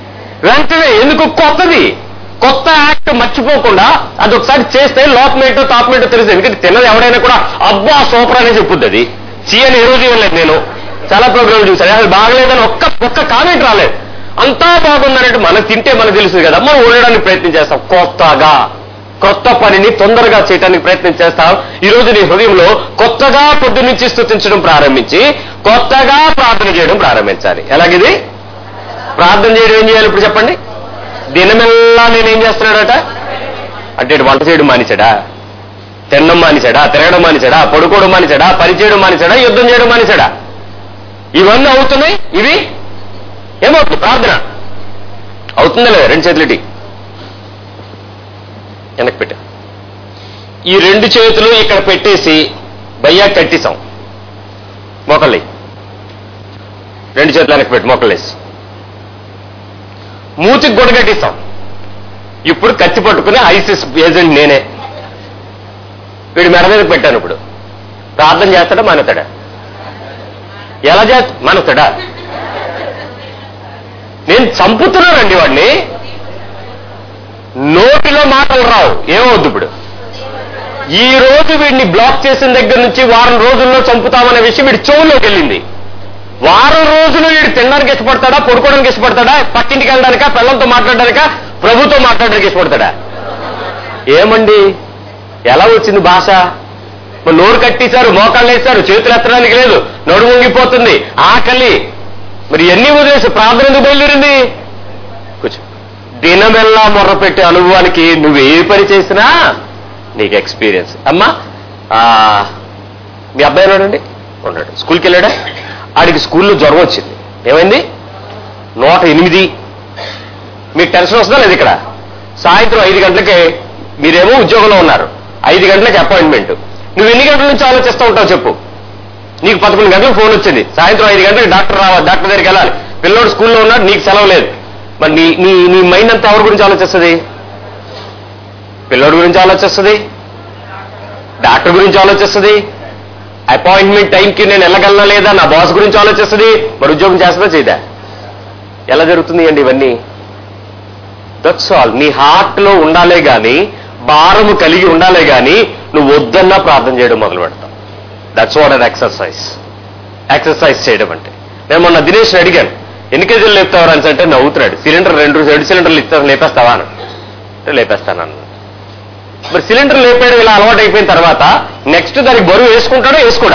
వెంటనే ఎందుకు కొత్తది కొత్త యాక్ట్ మర్చిపోకుండా అది ఒకసారి చేస్తే లోపమేంటో తాపమేంటో తెలుస్తుంది ఎందుకంటే తిన్నది ఎవడైనా కూడా అబ్బా సూపర్ అనే చెప్పుద్ది అది చీ అని ఏ రోజు ఇవ్వలేదు నేను చాలా ప్రోగ్రాంలు చూశాను అది బాగలేదని ఒక్క ఒక్క కామెంట్ రాలేదు అంతా బాగుందనంటే మనకు తింటే మనకు తెలుస్తుంది కదా మనం ఉండడానికి ప్రయత్నం చేస్తాం కొత్తగా కొత్త పనిని తొందరగా చేయడానికి ప్రయత్నం చేస్తాం ఈ రోజు నీ హృదయంలో కొత్తగా పొద్దు నుంచి స్థుతించడం ప్రారంభించి కొత్తగా ప్రార్థన చేయడం ప్రారంభించాలి ఎలాగిది ప్రార్థన చేయడం ఏం చేయాలి ఇప్పుడు చెప్పండి దినమెల్లా నేనేం చేస్తున్నాడట అంటే ఇటు వంట చేయడం మానేశాడా తినడం మానేశాడా తిరగడం మానేశాడా పడుకోవడం మానేశాడా పని చేయడం మానేశాడా యుద్ధం చేయడం మానేశాడా ఇవన్నీ అవుతున్నాయి ఇవి ఏమవుతుంది ప్రార్థన అవుతుందా లేదా రెండు చేతులటి వెనక్కి పెట్టా ఈ రెండు చేతులు ఇక్కడ పెట్టేసి బయ్యా కట్టేశాం మోకళ్ళి రెండు చేతులు వెనక్కి పెట్టి మోకళ్ళేసి మూతికి గుడ కట్టిస్తాం ఇప్పుడు కత్తి పట్టుకుని ఐసిస్ ఏజెంట్ నేనే వీడి మెడ మీద పెట్టాను ఇప్పుడు ప్రార్థన చేస్తాడా మానేతాడా ఎలా చేస్తా మానేస్తాడా నేను చంపుతున్నానండి వాడిని నోటిలో మాటలు రావు ఏమవుద్దు ఇప్పుడు ఈ రోజు వీడిని బ్లాక్ చేసిన దగ్గర నుంచి వారం రోజుల్లో చంపుతామనే విషయం వీడి చెవులోకి వెళ్ళింది వారం రోజులు వీడు తినడానికి ఇష్టపడతాడా పడుకోవడానికి ఇష్టపడతాడా పక్కింటికి వెళ్ళడానికా పిల్లలతో మాట్లాడడానికా ప్రభుతో మాట్లాడడానికి ఇష్టపడతాడా ఏమండి ఎలా వచ్చింది భాష మరి నోరు కట్టేశారు మోకాళ్ళు వేశారు చేతులు ఎత్తడానికి లేదు నడుము వంగిపోతుంది ఆకలి మరి ఎన్ని వదిలేసి ప్రార్థన ఎందుకు బయలుదేరింది కూర్చో దినమెల్లా మొర్రపెట్టే అనుభవానికి నువ్వు ఏ పని చేసినా నీకు ఎక్స్పీరియన్స్ అమ్మా ఆ, మీ అబ్బాయి ఉన్నాడండి ఉన్నాడు స్కూల్కి వెళ్ళాడా ఆడికి స్కూల్లో జ్వరం వచ్చింది ఏమైంది నూట ఎనిమిది మీకు టెన్షన్ వస్తుందా లేదు ఇక్కడ సాయంత్రం ఐదు గంటలకి మీరేమో ఉద్యోగంలో ఉన్నారు ఐదు గంటలకి అపాయింట్మెంట్ నువ్వు ఎన్ని గంటల నుంచి ఆలోచిస్తూ ఉంటావు చెప్పు నీకు పదకొండు గంటలకు ఫోన్ వచ్చింది సాయంత్రం ఐదు గంటలకు డాక్టర్ రావాలి డాక్టర్ దగ్గరికి వెళ్ళాలి పిల్లోడు స్కూల్లో ఉన్నాడు నీకు సెలవు లేదు మరి నీ నీ నీ మైండ్ అంతా ఎవరి గురించి ఆలోచిస్తుంది పిల్లోడి గురించి ఆలోచిస్తుంది డాక్టర్ గురించి ఆలోచిస్తుంది అపాయింట్మెంట్ టైంకి నేను వెళ్ళగలనా లేదా నా బాస్ గురించి ఆలోచిస్తుంది మరి ఉద్యోగం చేస్తుందా చేయదా ఎలా జరుగుతుంది అండి ఇవన్నీ దట్స్ ఆల్ నీ హార్ట్ లో ఉండాలే గాని భారము కలిగి ఉండాలే గాని నువ్వు వద్దన్నా ప్రార్థన చేయడం మొదలు పెడతావు that's what an exercise exercise చేయడం అంటే నేను మొన్న దినేష్ అడిగాను ఎన్ని కేజీలు లేపుతావు అని అంటే నవ్వుతున్నాడు సిలిండర్ రెండు రెండు సిలిండర్లు ఇస్తాను లేపేస్తావా అని అంటే లేపేస్తాను మరి సిలిండర్ లేపేయడం ఇలా అలవాటు అయిపోయిన తర్వాత నెక్స్ట్ దానికి బరువు వేసుకుంటాడో వేసుకోడా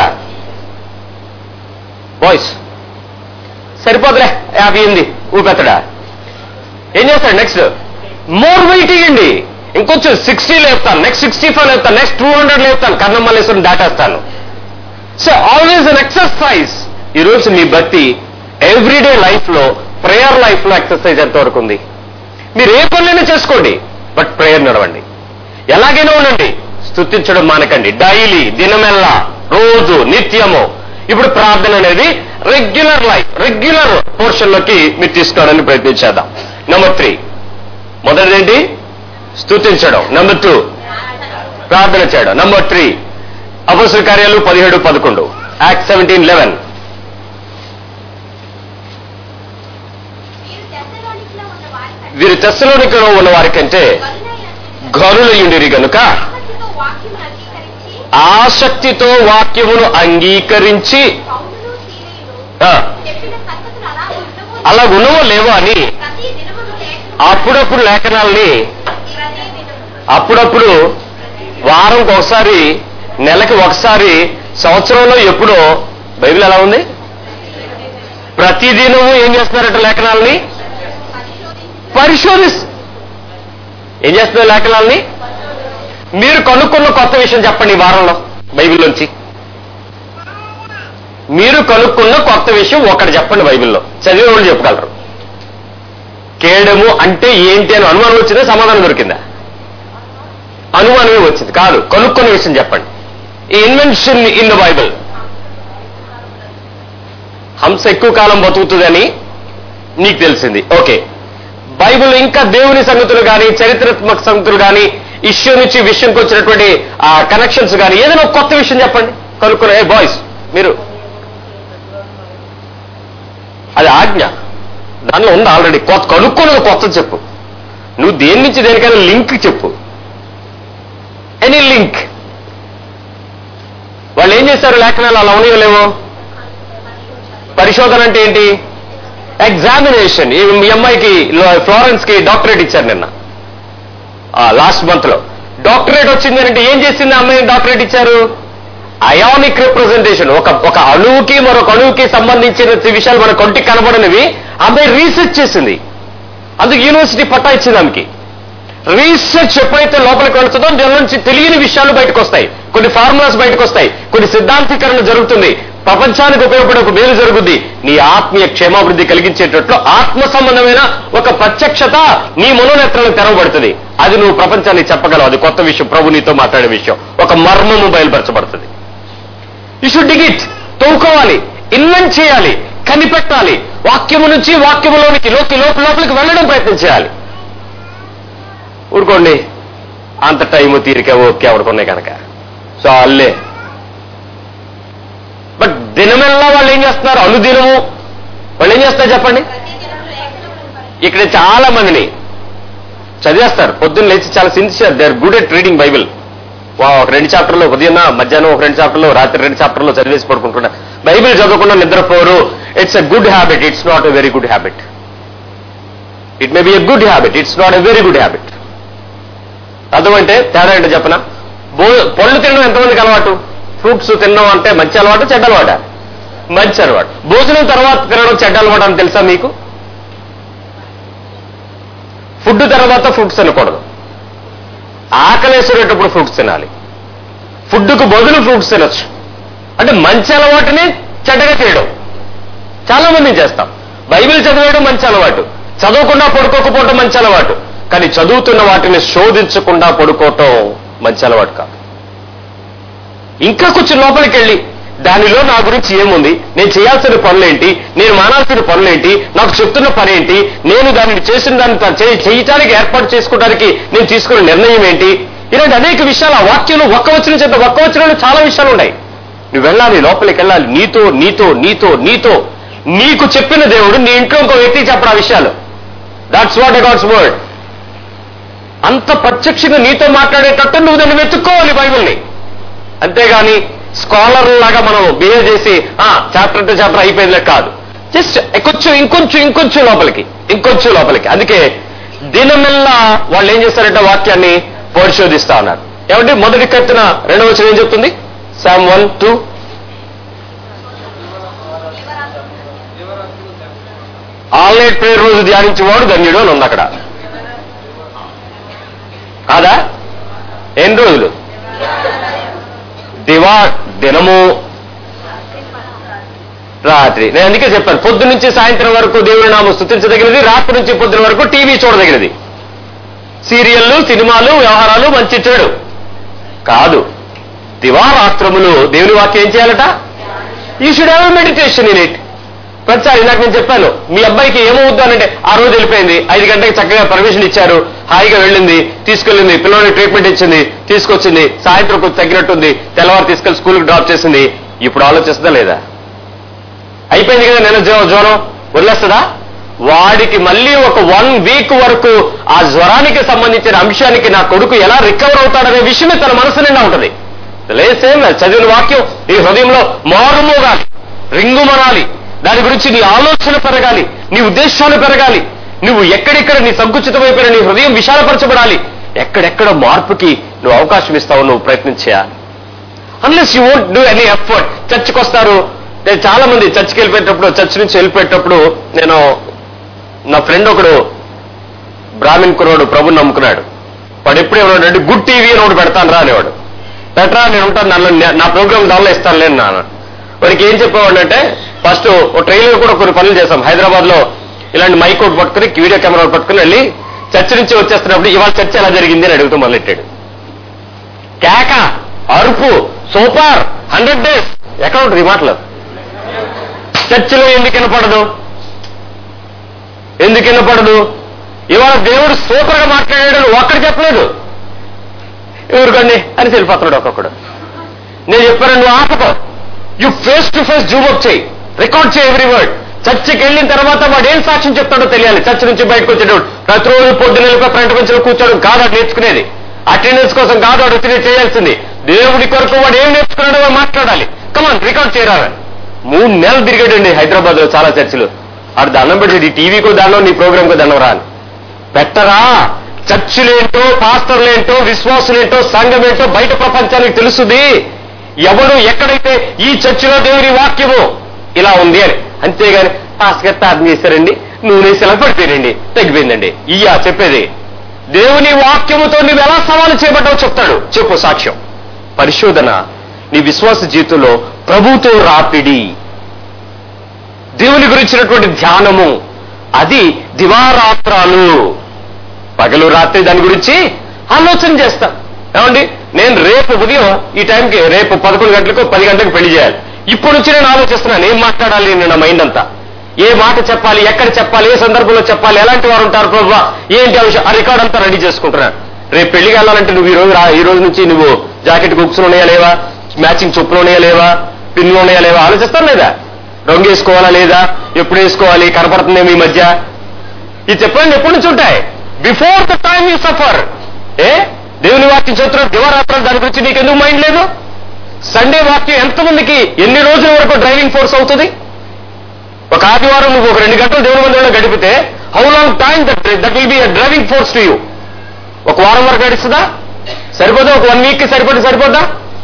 బాయ్స్ సరిపోతులే యాభై ఎనిమిది ఊపెత్తడా ఏం చేస్తాడు నెక్స్ట్ మోర్ వెయిట్ ఇవ్వండి ఇంకొంచెం సిక్స్టీ లేపుతాను నెక్స్ట్ సిక్స్టీ ఫైవ్ లేపుతాను నెక్స్ట్ టూ హండ్రెడ్ లేపుతాను కర్ణమల్లేశ్వరం దాటేస్తాను సో ఆల్వేస్ అన్ ఎక్సర్సైజ్ ఈరోజు మీ బట్టి ఎవ్రీడే లైఫ్ లో ప్రేయర్ లైఫ్ లో ఎక్సర్సైజ్ ఎంతవరకు ఉంది మీరు ఏ పనులైనా చేసుకోండి బట్ ప్రేయర్ నడవండి ఎలాగైనా ఉండండి స్తుతించడం మానకండి డైలీ దినమెల్లా రోజు నిత్యము ఇప్పుడు ప్రార్థన అనేది రెగ్యులర్ లైఫ్ రెగ్యులర్ పోర్షన్ లోకి మీరు తీసుకోవడానికి ప్రయత్నించేద్దాం నెంబర్ త్రీ మొదటిదేంటి స్తుతించడం నెంబర్ టూ ప్రార్థన చేయడం నంబర్ త్రీ అపసుల కార్యాలు పదిహేడు పదకొండు యాక్ట్ సెవెంటీన్ లెవెన్ వీరు తెస్సలోనికలో ఉన్న వారి కంటే వీరు తెస్సలోనికలో ఉన్న వారికంటే గనులైన గనులయుండిరి గనుక ఆసక్తితో వాక్యమును అంగీకరించి ఆసక్తితో వాక్యమును అంగీకరించి పౌలులు సీలేయులు ఆ, చెప్పిన సంగతులు అలా ఉండవు అలా ఉన్నవో లేవో అని ప్రతి దినమును లేఖనం అప్పుడప్పుడు లేఖనాల్ని ప్రతి దినము అప్పుడప్పుడు వారంకి ఒకసారి నెలకి ఒకసారి సంవత్సరంలో ఎప్పుడో బైబిల్ ఎలా ఉంది ప్రతిదినము ఏం చేస్తున్నారట లేఖనాలని పరిశోధిస్ ఏం చేస్తున్నారు లేఖనాలని మీరు కనుక్కున్న కొత్త విషయం చెప్పండి ఈ వారంలో బైబిల్లోంచి మీరు కనుక్కున్న కొత్త విషయం ఒకటి చెప్పండి బైబిల్లో చదివే వాళ్ళు చెప్పగలరు కేడము అంటే ఏంటి అని అనుమానం వచ్చిందా సమాధానం దొరికిందా అనుమానమే వచ్చింది కాదు కనుక్కున్న విషయం చెప్పండి ఈ ఇన్వెన్షన్ ఇన్ ద బైబిల్ హంస ఎక్కువ కాలం బతుకుతుందని నీకు తెలిసింది ఓకే బైబిల్ ఇంకా దేవుని సంగతులు కానీ చరిత్రాత్మక సంగతులు కానీ ఇష్యూ నుంచి విషయంకి వచ్చినటువంటి ఆ కనెక్షన్స్ కానీ ఏదైనా ఒక కొత్త విషయం చెప్పండి కనుక్కున్న ఏ బాయ్స్ మీరు అది ఆజ్ఞ దానిలో ఉంది ఆల్రెడీ కొత్త కనుక్కున్నది కొత్త చెప్పు నువ్వు దేని నుంచి దేనికైనా లింక్ చెప్పు ఎనీ లింక్ వాళ్ళు ఏం చేశారు లేఖనాలు అలా ఉన్నాయో పరిశోధన అంటే ఏంటి ఎగ్జామినేషన్ ఈ మీ అమ్మాయికి ఫ్లోరెన్స్ కి డాక్టరేట్ ఇచ్చారు నిన్న లాస్ట్ మంత్ లో డాక్టరేట్ వచ్చింది అంటే ఏం చేసింది ఆ అమ్మాయి డాక్టరేట్ ఇచ్చారు అయానిక్ రిప్రజెంటేషన్ ఒక ఒక అణువుకి మరొక అణువుకి సంబంధించిన విషయాలు మన కంటికి కనబడనివి ఆ అమ్మాయి రీసెర్చ్ చేసింది అందుకు యూనివర్సిటీ పట్టా ఇచ్చింది ఆమెకి రీసెర్చ్ ఎప్పుడైతే లోపలికి వెళ్తుందో దాని నుంచి తెలియని విషయాలు బయటకు వస్తాయి కొన్ని ఫార్ములాస్ బయటకు వస్తాయి కొన్ని సిద్ధాంతీకరణ జరుగుతుంది ప్రపంచానికి ఉపయోగపడే ఒక మేలు జరుగుద్ది నీ ఆత్మీయ క్షేమాభివృద్ధి కలిగించేటట్లు ఆత్మ సంబంధమైన ఒక ప్రత్యక్షత నీ మనోనేత్రాలకు తెరవబడుతుంది అది నువ్వు ప్రపంచానికి చెప్పగలవు అది కొత్త విషయం ప్రభు నీతో మాట్లాడే విషయం ఒక మర్మము బయలుపరచబడుతుంది యూ షుడ్ డిగిట్ తవ్వుకోవాలి ఇన్వెంట్ చేయాలి కనిపెట్టాలి వాక్యము నుంచి వాక్యములోనికి లోకి లోపల లోపలికి వెళ్ళడం ప్రయత్నం చేయాలి ఊరుకోండి అంత టైము తీరిక ఓకే ఎవడుకున్నాయి కనుక సో అల్లే బట్ దినమెల్లా వాళ్ళు ఏం చేస్తున్నారు అనుదినము వాళ్ళు ఏం చేస్తారు చెప్పండి ప్రతి దినము లేఖనములను ఇక్కడ చాలా మందిని చదివేస్తారు పొద్దున్న లేచి చాలా sincere they are good at reading Bible ఒక రెండు చాప్టర్లో ఉదయం మధ్యాహ్నం ఒక రెండు చాప్టర్లో రాత్రి రెండు చాప్టర్లో చదివేసి పడుకుంటున్నా బైబిల్ చదవకుండా నిద్రపోరు it's a good habit it's not a very good habit it may be a good habit it's not a very good habit అర్థమంటే తేడా ఏంటో చెప్పన బో పళ్ళు తినడం ఎంతమందికి అలవాటు ఫ్రూట్స్ తినడం అంటే మంచి అలవాటు చెడ్డ అలవాట మంచి అలవాటు భోజనం తర్వాత తినడం చెడ్డ అలవాటు అని తెలుసా మీకు ఫుడ్ తర్వాత ఫ్రూట్స్ తినకూడదు ఆకలేసేటప్పుడు ఫ్రూట్స్ తినాలి ఫుడ్కు బదులు ఫ్రూట్స్ తినొచ్చు అంటే మంచి అలవాటుని చెడ్డగా చేయడం చాలా మంది చేస్తాం బైబిల్ చదివేయడం మంచి అలవాటు చదవకుండా పడుకోకపోవడం మంచి అలవాటు కానీ చదువుతున్న వాటిని శోధించకుండా పడుకోవటం మంచి అలవాటు కాదు ఇంకా కొంచెం లోపలికి వెళ్ళి దానిలో నా గురించి ఏముంది నేను చేయాల్సిన పనులేంటి నేను మానాల్సిన పనులేంటి నాకు చెప్తున్న పని ఏంటి నేను దానిని చేసిన దాన్ని తా- చేయ- చేయటానికి ఏర్పాటు చేసుకోవడానికి నేను తీసుకున్న నిర్ణయం ఏంటి ఇలాంటి అనేక విషయాలు ఆ వాక్యంలో ఒక్క వచ్చిన చేత ఒక్క వచ్చిన చాలా విషయాలు ఉన్నాయి నువ్వు వెళ్ళాలి లోపలికి వెళ్ళాలి నీతో నీతో నీతో నీతో నీకు చెప్పిన దేవుడు నీ ఇంట్లో ఇంకో వ్యక్తికి చెప్పడు ఆ విషయాలు దాట్స్ వాట్ గాడ్స్ వర్డ్ అంత ప్రత్యక్షంగా నీతో మాట్లాడేటట్టు నువ్వు దాన్ని వెతుక్కోవాలి బైబిల్ని అంతేగాని స్కాలర్ లాగా మనం బిహేవ్ చేసి ఆ చాప్టర్ టు చాప్టర్ అయిపోయిందిలే కాదు జస్ట్ కొంచెం ఇంకొంచెం ఇంకొంచెం లోపలికి ఇంకొంచెం లోపలికి అందుకే దినమెల్లా వాళ్ళు ఏం చేస్తారంటే వాక్యాన్ని పరిశోధిస్తా ఉన్నారు ఏమంటే మొదటి కత్తిన రెండవ వచనం ఏం చెప్తుంది Psalm one two all night prayer రోజు ధ్యానించేవాడు ధన్యుడు అని ఉంది అక్కడ కాదా ఎన్ని రోజులు దివా దినము రాత్రి నేను అందుకే చెప్పాను పొద్దు నుంచి సాయంత్రం వరకు దేవుని నామం స్థుతించదగినది రాత్రి నుంచి పొద్దున వరకు టీవీ చూడదగినది సీరియల్లు సినిమాలు వ్యవహారాలు మంచి చెడు కాదు దివారాత్రములు దేవుని వాక్యం ఏం చేయాలట you should have meditation in it ప్రతిసారి నాకు నేను చెప్పాను మీ అబ్బాయికి ఏమవుద్దు అంటే ఆ రోజు వెళ్ళిపోయింది ఐదు గంటలకు చక్కగా పర్మిషన్ ఇచ్చారు హాయిగా వెళ్ళింది తీసుకెళ్ళింది పిల్లలకి ట్రీట్మెంట్ ఇచ్చింది తీసుకొచ్చింది సాయంత్రం కొంచెం తగ్గినట్టుంది తెల్లవారు తీసుకెళ్లి స్కూల్కి డ్రాప్ చేసింది ఇప్పుడు ఆలోచిస్తుందా లేదా అయిపోయింది కదా నేను జ్వరం జ్వరం వదిలేస్తుందా వాడికి మళ్ళీ ఒక వన్ వీక్ వరకు ఆ జ్వరానికి సంబంధించిన అంశానికి నా కొడుకు ఎలా రికవర్ అవుతాడనే విషయమే తన మనసు నిండా ఉంటుంది లేసేం చదివిన వాక్యం నీ హృదయంలో మారుమోగాలి రింగుమనాలి దాని గురించి నీ ఆలోచన పెరగాలి నీ ఉద్దేశాలు పెరగాలి నువ్వు ఎక్కడెక్కడ నీ సంకుచితమైపోయిన నీ హృదయం విశాలపరచబడాలి ఎక్కడెక్కడ మార్పుకి నువ్వు అవకాశం ఇస్తావు నువ్వు ప్రయత్నం చేయాలి unless you won't do any effort చర్చ్కి వస్తారు నేను చాలా మంది చర్చ్కి వెళ్ళిపోయేటప్పుడు చర్చ్ నుంచి వెళ్ళిపోయేటప్పుడు నేను నా ఫ్రెండ్ ఒకడు బ్రాహ్మణ్ కురోడు ప్రభు నమ్ముకున్నాడు వాడు ఎప్పుడు ఏమన్నాడు గుడ్ టీవీ అని ఒకటి పెడతాను రా అనేవాడు పెట్టరా నేను ఉంటాను నన్ను నా ప్రోగ్రామ్ దానిలో ఇస్తాను లేని నాన్న వాడికి ఏం చెప్పేవాడు అంటే ఫస్ట్ ఒక ట్రైలర్ కూడా కొన్ని పనులు చేశాం హైదరాబాద్ లో ఇలాంటి మైక్ ఒకటి పట్టుకుని వీడియో కెమెరా ఒకటి పట్టుకుని వెళ్ళి చర్చ్ నుంచి వచ్చేస్తున్నప్పుడు ఇవాళ చర్చ ఎలా జరిగింది అని అడుగుతూ మొదలెట్టాడు కేక అరుపు సూపర్ హండ్రెడ్ డేస్ ఎక్కడ ఉంటుంది ఈ మాటలు చర్చిలో ఎందుకు వినపడదు ఎందుకు వినపడదు ఇవాళ దేవుడు సూపర్ గా మాట్లాడాడు ఒక్కడు చెప్పలేదు ఊరుకోండి అని వెళ్ళిపోతున్నాడు ఒక్కొక్కడు నేను చెప్పాను నువ్వు ఆపకో you face to face zoom up చేయి రికార్డ్ చేయి ఎవ్రీ వర్డ్ చర్చికి వెళ్ళిన తర్వాత వాడు ఏం సాక్ష్యం చెప్తాడో తెలియాలి చర్చ్ నుంచి బయటకు వచ్చేటప్పుడు ప్రతిరోజు పొద్దున వెళ్ళిపోయి ఫ్రంట్ బెంచ్లో కూర్చోవడం కాదు వాడు నేర్చుకునేది అటెండెన్స్ కోసం కాదు వాడు వచ్చి చేయాల్సింది దేవుడి కొరకు వాడు ఏం నేర్చుకున్నాడో వాడు మాట్లాడాలి కమాన్ రికార్డ్ చేయరాలి మూడు నెలలు తిరిగాడండి హైదరాబాద్ లో చాలా చర్చిలు ఆడు దండం పెట్టేది టీవీకో దండం నీ ప్రోగ్రామ్కో దండం రా అని. పెట్టరా చర్చిలేంటో పాస్టర్లేంటో విశ్వాసులేంటో సంఘం ఏంటో బయట ప్రపంచానికి తెలుస్తుంది ఎవడు ఎక్కడైతే ఈ చర్చిలో దేవుని వాక్యము ఇలా ఉంది అని అంతేగాని పాస్టర్ గారు ప్రార్థన చేశారండి నూనె సెల పడిపోయారండి తగ్గిపోయిందండి ఇయ్యా చెప్పేది దేవుని వాక్యముతో నువ్వు ఎలా సవాలు చేయబడ్డావు చెప్తాడు చెప్పు సాక్ష్యం పరిశోధన నీ విశ్వాస జీవితంలో ప్రభుతో రాపిడి దేవుని గురించినటువంటి ధ్యానము అది దివారాత్రాలు పగలు రాత్రి దాని గురించి ఆలోచన చేస్తా ఏమండి నేను రేపు ఉదయం ఈ టైంకి రేపు పదకొండు గంటలకు పది గంటలకు పెళ్లి చేయాలి ఇప్పుడు నుంచి నేను ఆలోచిస్తున్నాను ఏం మాట్లాడాలి నేను నా మైండ్ అంతా ఏ మాట చెప్పాలి ఎక్కడ చెప్పాలి ఏ సందర్భంలో చెప్పాలి ఎలాంటి వారు ఉంటారు ప్రభు ఏంటి ఆ విషయం ఆ రికార్డ్ అంతా రెడీ చేసుకుంటున్నాను రేపు పెళ్లికి వెళ్ళాలంటే నువ్వు ఈ రోజు రా ఈ రోజు నుంచి నువ్వు జాకెట్ బుక్స్ ఉన్నాయా లేవా మ్యాచింగ్ చెప్పులు ఉన్నాయా లేవా పిన్నులు ఉన్నాయా లేవా ఆలోచిస్తాను లేదా రంగు వేసుకోవాలా లేదా ఎప్పుడు వేసుకోవాలి కనపడుతుందేమో ఈ మధ్య ఇది చెప్పండి ఎప్పటి నుంచి ఉంటాయి before the time you suffer ఏ దేవుని వాక్యం చదువుతున్న దివరాత్రాలు దాని గురించి నీకు ఎందుకు మైండ్ లేదు సండే వాక్యం ఎంతమందికి ఎన్ని రోజుల వరకు డ్రైవింగ్ ఫోర్స్ అవుతుంది ఒక ఆదివారం నువ్వు ఒక రెండు గంటలు దేవుని మందిరంలో గడిపితే how long time that that will be driving force to you ఒక వారం వరకు గడుస్తుందా సరిపోదా ఒక వన్ వీక్ కి సరిపోతే సరిపోదా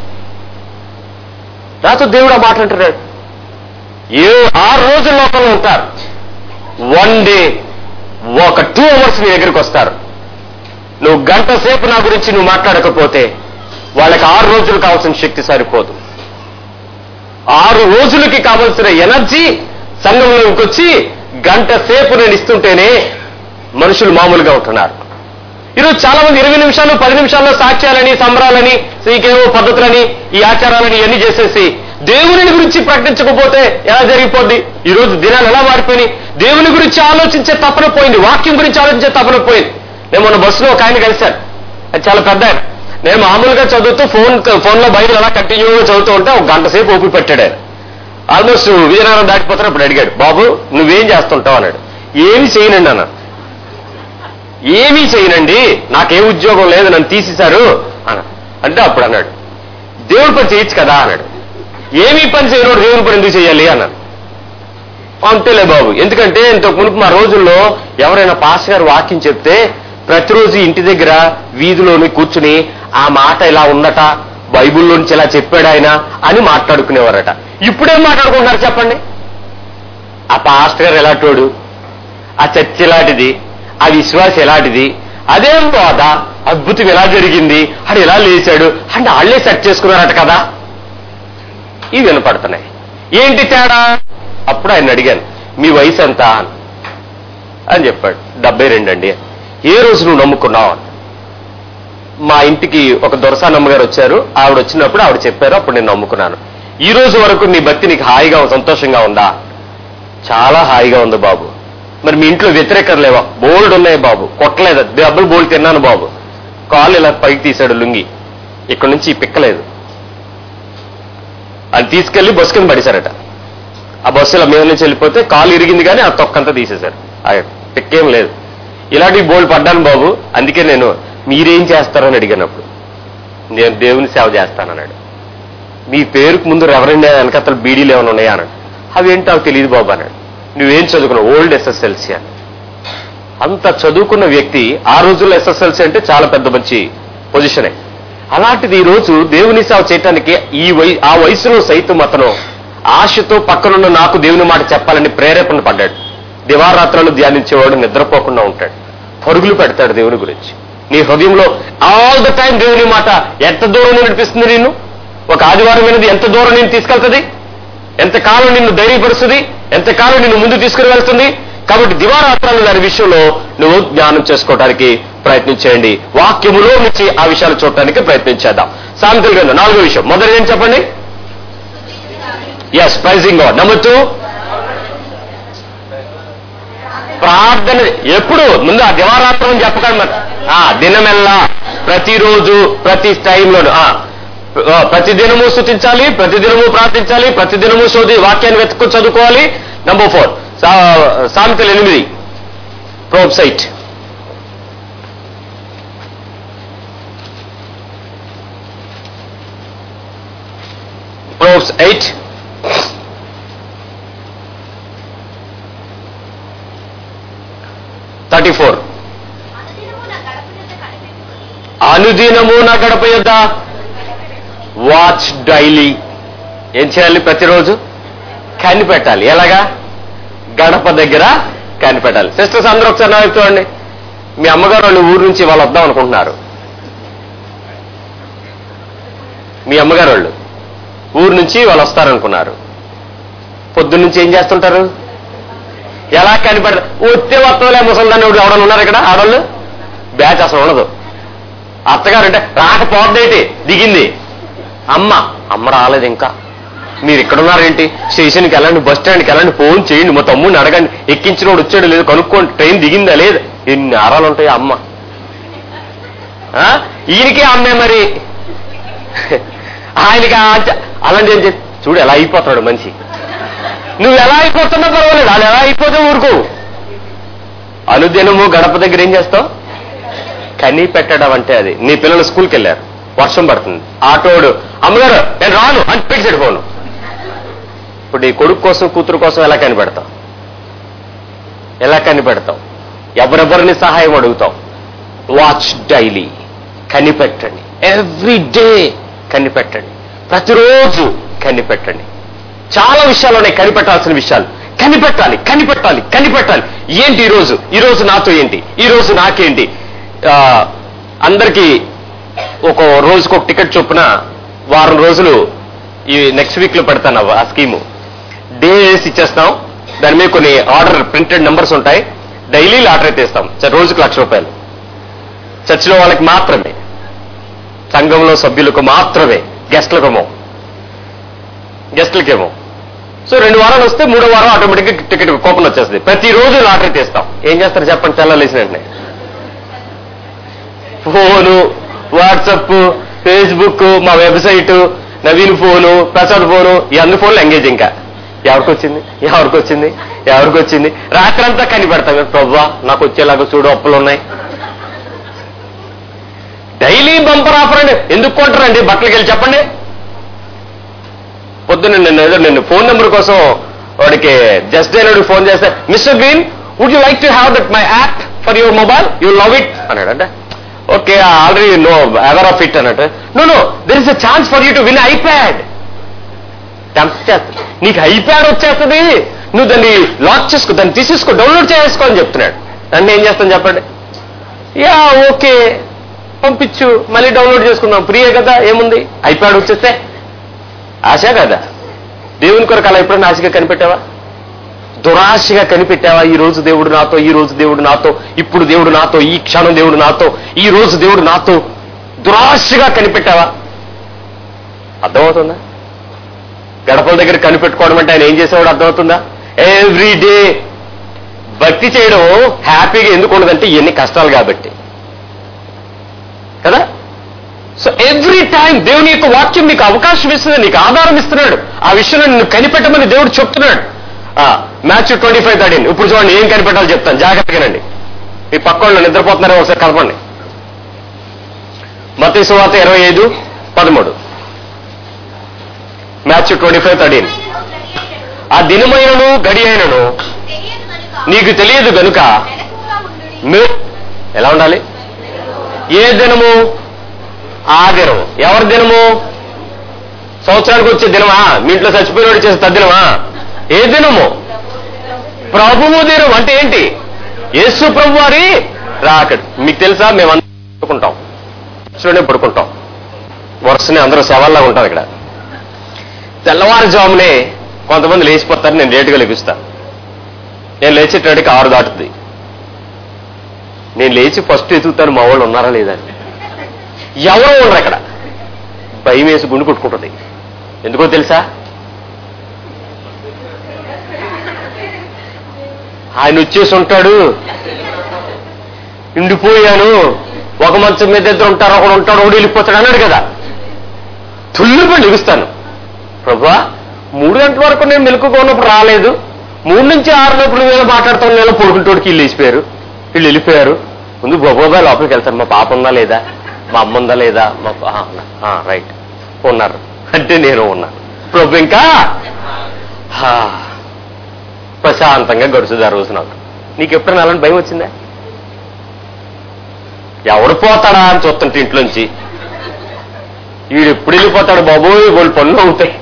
రాతో దేవుడు ఆ మాట అంటున్నాడు ఏ ఆరు రోజుల లోపల ఉంటారు వన్ డే ఒక టూ అవర్స్ నీ దగ్గరికి వస్తారు నువ్వు గంట సేపు నా గురించి నువ్వు మాట్లాడకపోతే వాళ్ళకి ఆరు రోజులు కావాల్సిన శక్తి సరిపోదు ఆరు రోజులకి కావలసిన ఎనర్జీ సంఘంలోకి వచ్చి గంట సేపు నేను ఇస్తుంటేనే మనుషులు మామూలుగా ఉంటున్నారు ఈరోజు చాలా మంది ఇరవై నిమిషాలు పది నిమిషాల్లో సాక్ష్యాలని సంబరాలని ఇంకేవో పద్ధతులని ఈ ఆచారాలని ఇవన్నీ చేసేసి దేవుని గురించి ప్రకటించకపోతే ఎలా జరిగిపోద్ది ఈ రోజు దినాలు ఎలా మారిపోయినాయి దేవుని గురించి ఆలోచించే తపన పోయింది వాక్యం గురించి ఆలోచించే తపన పోయింది నేను మొన్న బస్సులో ఒక ఆయన కలిశాను అది చాలా పెద్ద ఆయన నేను మామూలుగా చదువుతూ ఫోన్ ఫోన్లో బైబిల్ అలా కంటిన్యూగా చదువుతూ ఉంటే ఒక గంట సేపు ఓపిక పెట్టాడు ఆయన ఆల్మోస్ట్ విజయనగరం దాటిపోతారు అప్పుడు అడిగాడు బాబు నువ్వేం చేస్తుంటావు అన్నాడు ఏమి చేయనండి అన్నాడు ఏమీ చేయనండి నాకే ఉద్యోగం లేదు నన్ను తీసేశారు అన్న అంటే అప్పుడు అన్నాడు దేవుడి పని చేయొచ్చు కదా అన్నాడు ఏమీ పని చేయనోడు దేవుడి పని ఎందుకు చేయాలి అన్నాడు అంతేలే బాబు ఎందుకంటే ఇంతకు మునుపు మా రోజుల్లో ఎవరైనా పాస్ గారు వాక్యం చెప్తే ప్రతిరోజు ఇంటి దగ్గర వీధిలోని కూర్చుని ఆ మాట ఇలా ఉందట బైబిల్లో నుంచి ఇలా చెప్పాడు ఆయన అని మాట్లాడుకునేవారట ఇప్పుడేం మాట్లాడుకుంటున్నారు చెప్పండి ఆ పాస్టర్ గారు ఎలాంటోడు ఆ చర్చ్ ఎలాంటిది ఆ విశ్వాసం ఎలాంటిది అదేం బోధ అద్భుతం ఎలా జరిగింది అది ఎలా లేచాడు అంటే వాళ్ళే సెట్ చేసుకున్నారట కదా ఇవి వినపడుతున్నాయి ఏంటి తేడా అప్పుడు ఆయన అడిగాను మీ వయసు ఎంత అని అని చెప్పాడు డెబ్బై రెండు అండి ఏ రోజు నువ్వు నమ్ముకున్నావు అని మా ఇంటికి ఒక దొరసానమ్మ గారు వచ్చారు ఆవిడ వచ్చినప్పుడు ఆవిడ చెప్పారు అప్పుడు నేను నమ్ముకున్నాను ఈ రోజు వరకు నీ భక్తి నీకు హాయిగా సంతోషంగా ఉందా చాలా హాయిగా ఉంది బాబు మరి మీ ఇంట్లో వ్యతిరేకం లేవా బోల్డ్ ఉన్నాయి బాబు కొట్టలేదు డబ్బులు బోల్డ్ తిన్నాను బాబు కాళ్ళు ఇలా పైకి తీశాడు లుంగి ఇక్కడ నుంచి పిక్కలేదు అది తీసుకెళ్లి బస్సు కింద పడేశారట ఆ బస్సు ఇలా మీద నుంచి వెళ్ళిపోతే కాలు ఇరిగింది కానీ ఆ తొక్కంతా తీసేశారు ఆ పిక్కేం లేదు ఇలాంటి బోల్డ్ పడ్డాను బాబు అందుకే నేను మీరేం చేస్తారని అడిగినప్పుడు నేను దేవుని సేవ చేస్తానన్నాడు మీ పేరుకు ముందు రెవరెండ్ వెనకతలు బీడీలు ఏమైనా ఉన్నాయా అన్నాడు అవేంటో నాకు తెలియదు బాబు అన్నాడు నువ్వేం చదువుకున్నావు ఓల్డ్ ఎస్ఎస్ఎల్సీ అని అంత చదువుకున్న వ్యక్తి ఆ రోజుల్లో ఎస్ఎస్ఎల్సీ అంటే చాలా పెద్ద మంచి పొజిషనే అలాంటిది ఈ రోజు దేవుని సేవ చేయటానికి ఈ వై ఆ వయసులో సైతం అతను ఆశతో పక్కనున్న నాకు దేవుని మాట చెప్పాలని ప్రేరేపణ పడ్డాడు దివారాత్రాలు ధ్యానించేవాడు నిద్రపోకుండా ఉంటాడు పరుగులు పెడతాడు దేవుని గురించి నీ హృదయంలో ఆల్ ద టైం దేవుని మాట ఎంత దూరం నడిపిస్తుంది నిన్ను ఒక ఆదివారం అనేది ఎంత దూరం నేను తీసుకెళ్తుంది ఎంతకాలం నిన్ను ధైర్యపరుస్తుంది ఎంతకాలం నిన్ను ముందు తీసుకుని వెళ్తుంది కాబట్టి దివారాత్రాలు దాని విషయంలో నువ్వు జ్ఞానం చేసుకోవడానికి ప్రయత్నించేయండి వాక్యములో నుంచి ఆ విషయాలు చూడటానికి ప్రయత్నించేద్దాం సామెతలు గ్రంథం నాలుగో విషయం మొదటి ఏం చెప్పండి yes praising God number two ప్రార్థన ఎప్పుడు ముందు ఆ దివారాత్రం అని చెప్పకండి మరి ఆ దినమెల్లా ప్రతిరోజు ప్రతి టైంలోను ఆ, ఆ, ప్రతి దినము స్థుతించాలి ప్రతి దినము ప్రార్థించాలి ప్రతి దినము శోధి వాక్యాన్ని వెతుక్కు చదువుకోవాలి నంబర్ ఫోర్ సా- సామెతలు ఎనిమిది ప్రోబ్సైట్ ప్రోబ్స్ ఎయిట్ థర్టీ ఫోర్ అనుదినము నా గడప యొద్ద కనిపెట్టుకుని అనుదినము నా గడప యొద్ద వాచ్ డైలీ ఏం చేయాలి ప్రతిరోజు కనిపెట్టాలి ఎలాగా గడప దగ్గర కనిపెట్టాలి సిస్టర్స్ అందరూ ఒకసారి నా వైపు చూడండి మీ అమ్మగారు వాళ్ళు ఊరు నుంచి వాళ్ళు వద్దాం అనుకుంటున్నారు మీ అమ్మగారు వాళ్ళు ఊరు నుంచి వాళ్ళు వస్తారనుకున్నారు పొద్దున్న నుంచి ఏం చేస్తుంటారు ఎలా కనిపెడతారు ఒత్తే వత్తలే ముసలిదాన్ని ఎవడన్నా ఉన్నారు ఇక్కడ ఆడవాళ్ళు బ్యాచ్ అసలు ఉండదు అత్తగారు అంటే రాకపోద్దేటి దిగింది అమ్మ అమ్మ రాలేదు ఇంకా మీరు ఇక్కడ ఉన్నారేంటి స్టేషన్కి వెళ్ళండి బస్ స్టాండ్కి వెళ్ళండి ఫోన్ చేయండి మా తమ్ముడిని అడగండి ఎక్కించినోడు వచ్చాడు లేదు కనుక్కోండి ట్రైన్ దిగిందా లేదు ఎన్ని ఆరాలు ఉంటాయి అమ్మ ఆ? ఈయనకే అమ్మే మరి ఆయనకి ఆ- అలాంటి ఏం చేసి చూడు ఎలా అయిపోతాడు మనిషి నువ్వు ఎలా అయిపోతున్నా పర్వాలేదు వాళ్ళు ఎలా అయిపోతే ఊరుకో అనుదినము గడప దగ్గర ఏం చేస్తావు కనీ పెట్టడం అంటే అది నీ పిల్లలు స్కూల్కి వెళ్ళారు వర్షం పడుతుంది ఆటోడు అమ్మగారు నేను రాను అని పెట్టాడు ఫోన్ ఇప్పుడు ఈ కొడుకు కోసం కూతురు కోసం ఎలా కనిపెడతావు ఎలా కనిపెడతావు ఎవరెవరిని సహాయం అడుగుతావు వాచ్ డైలీ కనిపెట్టండి ఎవ్రీ డే కనిపెట్టండి ప్రతిరోజు కనిపెట్టండి చాలా విషయాలు ఉన్నాయి కనిపెట్టాల్సిన విషయాలు కనిపెట్టాలి కనిపెట్టాలి కనిపెట్టాలి ఏంటి ఈ రోజు ఈ రోజు నాతో ఏంటి ఈ రోజు నాకేంటి ఆ, అందరికీ ఒక రోజుకు ఒక టికెట్ చొప్పున వారం రోజులు ఈ నెక్స్ట్ వీక్ లో పెడతాను అవ్వ ఆ స్కీము డేస్ ఇచ్చేస్తాం దాని మీద కొన్ని ఆర్డర్ ప్రింటెడ్ నెంబర్స్ ఉంటాయి డైలీ ఆర్డర్ అయితే ఇస్తాం సరే రోజుకు లక్ష రూపాయలు చర్చిలో వాళ్ళకి మాత్రమే సంఘంలో సభ్యులకు మాత్రమే గెస్ట్లకేమో గెస్ట్లకేమో సో రెండు వారాలు వస్తే మూడో వారం ఆటోమేటిక్గా టికెట్ కూపన్ వచ్చేస్తుంది ప్రతిరోజు లాటరీ తీస్తాం ఏం చేస్తారు చెప్పండి తెల్లలేసిన వెంటనే ఫోను వాట్సప్ ఫేస్బుక్ మా website Naveen phone Prasad phone ఈ అన్ని ఫోన్లు ఎంగేజ్ ఇంకా ఎవరికి వచ్చింది ఎవరికి వచ్చింది ఎవరికి వచ్చింది రాత్రంతా కనిపెడతాం ప్రవ్వా నాకు వచ్చేలాగా చూడు అప్పులు ఉన్నాయి డైలీ బంపర్ ఆఫర్ అండి ఎందుకు కొంటారండి బట్టలకి వెళ్ళి చెప్పండి పొద్దున్న నిన్న ఏదో నేను ఫోన్ నెంబర్ కోసం వాడికి జస్ట్ అయినడికి ఫోన్ చేస్తే mister Green would you like to have that my app for your mobile you love it అన్నాడు అంటే okay already know our of it అన్నట్టు no no there is a chance for you to win iPad నీకు iPad వచ్చేస్తుంది నువ్వు దాన్ని lock చేసుకో దాన్ని తీసేసుకో download చేసుకో అని చెప్తున్నాడు నన్ను ఏం చేస్తాను చెప్పండి యా ఓకే పంపించు మళ్ళీ డౌన్లోడ్ చేసుకుందాం ఫ్రీయే కదా ఏముంది ఐప్యాడ్ వచ్చేస్తే ఆశ కదా దేవుని కొరకు అలా ఎప్పుడైనా ఆశగా కనిపెట్టావా దురాశగా కనిపెట్టావా ఈ రోజు దేవుడు నాతో ఈ రోజు దేవుడు నాతో ఇప్పుడు దేవుడు నాతో ఈ క్షణం దేవుడు నాతో ఈ రోజు దేవుడు నాతో దురాశగా కనిపెట్టావా అర్థమవుతుందా గడపల దగ్గర కనిపెట్టుకోవడం అంటే ఆయన ఏం చేసేవాడు అర్థమవుతుందా ఎవ్రీ డే భక్తి చేయడం హ్యాపీగా ఎందుకు ఉండదంటే ఎన్ని కష్టాలు కాబట్టి కదా సో ఎవ్రీ టైం దేవుని యొక్క వాక్యం నీకు అవకాశం ఇస్తుంది నీకు ఆధారం ఇస్తున్నాడు ఆ విషయంలో నిన్ను కనిపెట్టమని దేవుడు చెప్తున్నాడు మ్యాచ్ ట్వంటీ ఫైవ్ థర్టీన్ ఇప్పుడు చూడండి ఏం కనిపెట్టాలో చెప్తాను జాగ్రత్తగానండి మీ పక్క వాళ్ళు నిద్రపోతున్నారో ఒకసారి కలపండి మత సువాత ఇరవై ఐదు పదమూడు మ్యాచ్ ట్వంటీ ఫైవ్ థర్టీన్ ఆ దినమైనను గడి అయినను తెలియదు కనుక నీకు తెలియదు గనుక మెలకువగా ఉండుడి. మీరు ఎలా ఉండాలి ఏ దినము ఆ దినము ఎవరి దినము సంవత్సరానికి వచ్చే దినమా మీ ఇంట్లో చచ్చిపోయినోడు చేసే తద్దినమా ఏ దినము ప్రభువు దినం అంటే ఏంటి యేసు ప్రభు వారి రాకడు మీకు తెలుసా మేము అందరం పడుకుంటాం చర్చిలోనే పడుకుంటాం వరుసనే అందరూ శవాల్లాగా ఉంటాం ఇక్కడ తెల్లవారుజామునే కొంతమంది లేచిపోతారు నేను లేటుగా లేపిస్తాను నేను లేచేటడికి ఆరు దాటుతుంది నేను లేచి ఫస్ట్ ఎదుగుతాను మా వాళ్ళు ఉన్నారా లేదా అని. ఎవరో ఉండరు అక్కడ భయం వేసి గుండు కొట్టుకుంటుంది ఎందుకో తెలుసా ఆయన వచ్చేసి ఉంటాడు ఇండిపోయాను ఒక మంచం మీద ఇద్దరు ఉంటారు ఒకడు ఉంటాడు ఒకడు వెళ్ళిపోతాడు అన్నాడు కదా తుల్లిపడి లెగుస్తాను ప్రభా మూడు గంటల వరకు నేను మెలుకుగా ఉన్నప్పుడు రాలేదు మూడు నుంచి ఆరు లోపల మీద మాట్లాడుతున్న నెల పొడుకుంటోడికి వీళ్ళు వేసిపోయారు వీళ్ళు వెళ్ళిపోయారు ముందు గొప్పగా లోపలికి వెళ్తారు మా పాప ఉందా లేదా మా అమ్మ ఉందా లేదా మా పా- ఆ, ఉన్నా. ఆ, రైట్ ఉన్నారు అంటే నేను ఉన్నాను ప్రభు ఇంకా హా, ప్రశాంతంగా గడుచుదా రోజు నాకు నీకు ఎప్పుడైనా అలాంటి భయం వచ్చిందా ఎవడు పోతాడా అని చూస్తుంటే ఇంట్లోంచి వీడు ఎప్పుడు వెళ్ళిపోతాడు బాబోయ్ వాళ్ళు పనులు అవుతాయి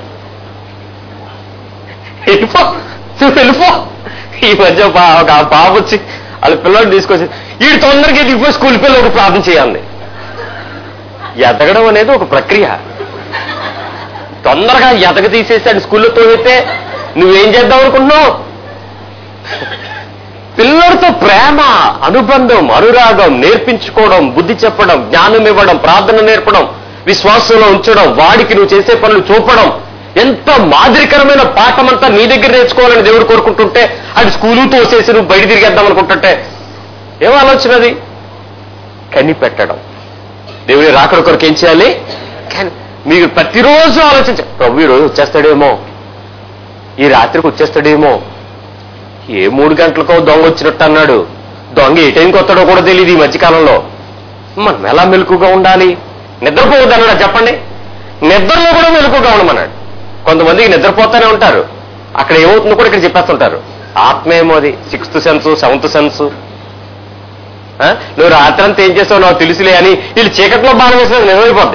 వెళ్ళిపో నువ్వు వెళ్ళిపో ఈ మధ్య పా- ఒక ఆ పాప వచ్చి వాళ్ళ పిల్లలు తీసుకొచ్చి వీడు తొందరగా ఎదిగిపోయి స్కూల్ పిల్లలు ఒక ప్రార్థన చేయాలి ఎదగడం అనేది ఒక ప్రక్రియ తొందరగా ఎదగ తీసేసాడు స్కూల్లో తోడితే నువ్వేం చేద్దాం అనుకుంటున్నావు పిల్లలతో ప్రేమ అనుబంధం అనురాగం నేర్పించుకోవడం బుద్ధి చెప్పడం జ్ఞానం ఇవ్వడం ప్రార్థన నేర్పడం విశ్వాసంలో ఉంచడం వాడికి నువ్వు చేసే పనులు చూపడం ఎంత మాదిరికరమైన పాఠం అంతా నీ దగ్గర నేర్చుకోవాలని దేవుడు కోరుకుంటుంటే అది స్కూలు తోసేసి నువ్వు బయట తిరిగేద్దాం అనుకుంటుంటే ఏం ఆలోచన అది కనిపెట్టడం దేవుని రాకడ కొరకు ఏం చేయాలి కని- మీరు ప్రతిరోజు ఆలోచించ ప్రభు ఈ రోజు వచ్చేస్తాడేమో ఈ రాత్రికి వచ్చేస్తాడేమో ఏ మూడు గంటలకో దొంగ వచ్చినట్టు అన్నాడు దొంగ ఏ టైంకి వస్తాడో కూడా తెలియదు ఈ మధ్యకాలంలో మనం ఎలా మెలకుగా ఉండాలి నిద్రపోవద్దు అన్నాడు చెప్పండి నిద్రలో కూడా మెలకుగా ఉండమన్నాడు కొంతమందికి నిద్రపోతానే ఉంటారు అక్కడ ఏమవుతుందో కూడా ఇక్కడ చెప్పేస్తుంటారు ఆత్మ ఏమో అది సిక్స్త్ సెన్స్ సెవెంత్ సెన్స్ నువ్వు రాత్రి అంతా ఏం చేస్తావు నాకు తెలుసులే అని వీళ్ళు చీకట్లో బాణం వేసినది నిజమైపోద్ది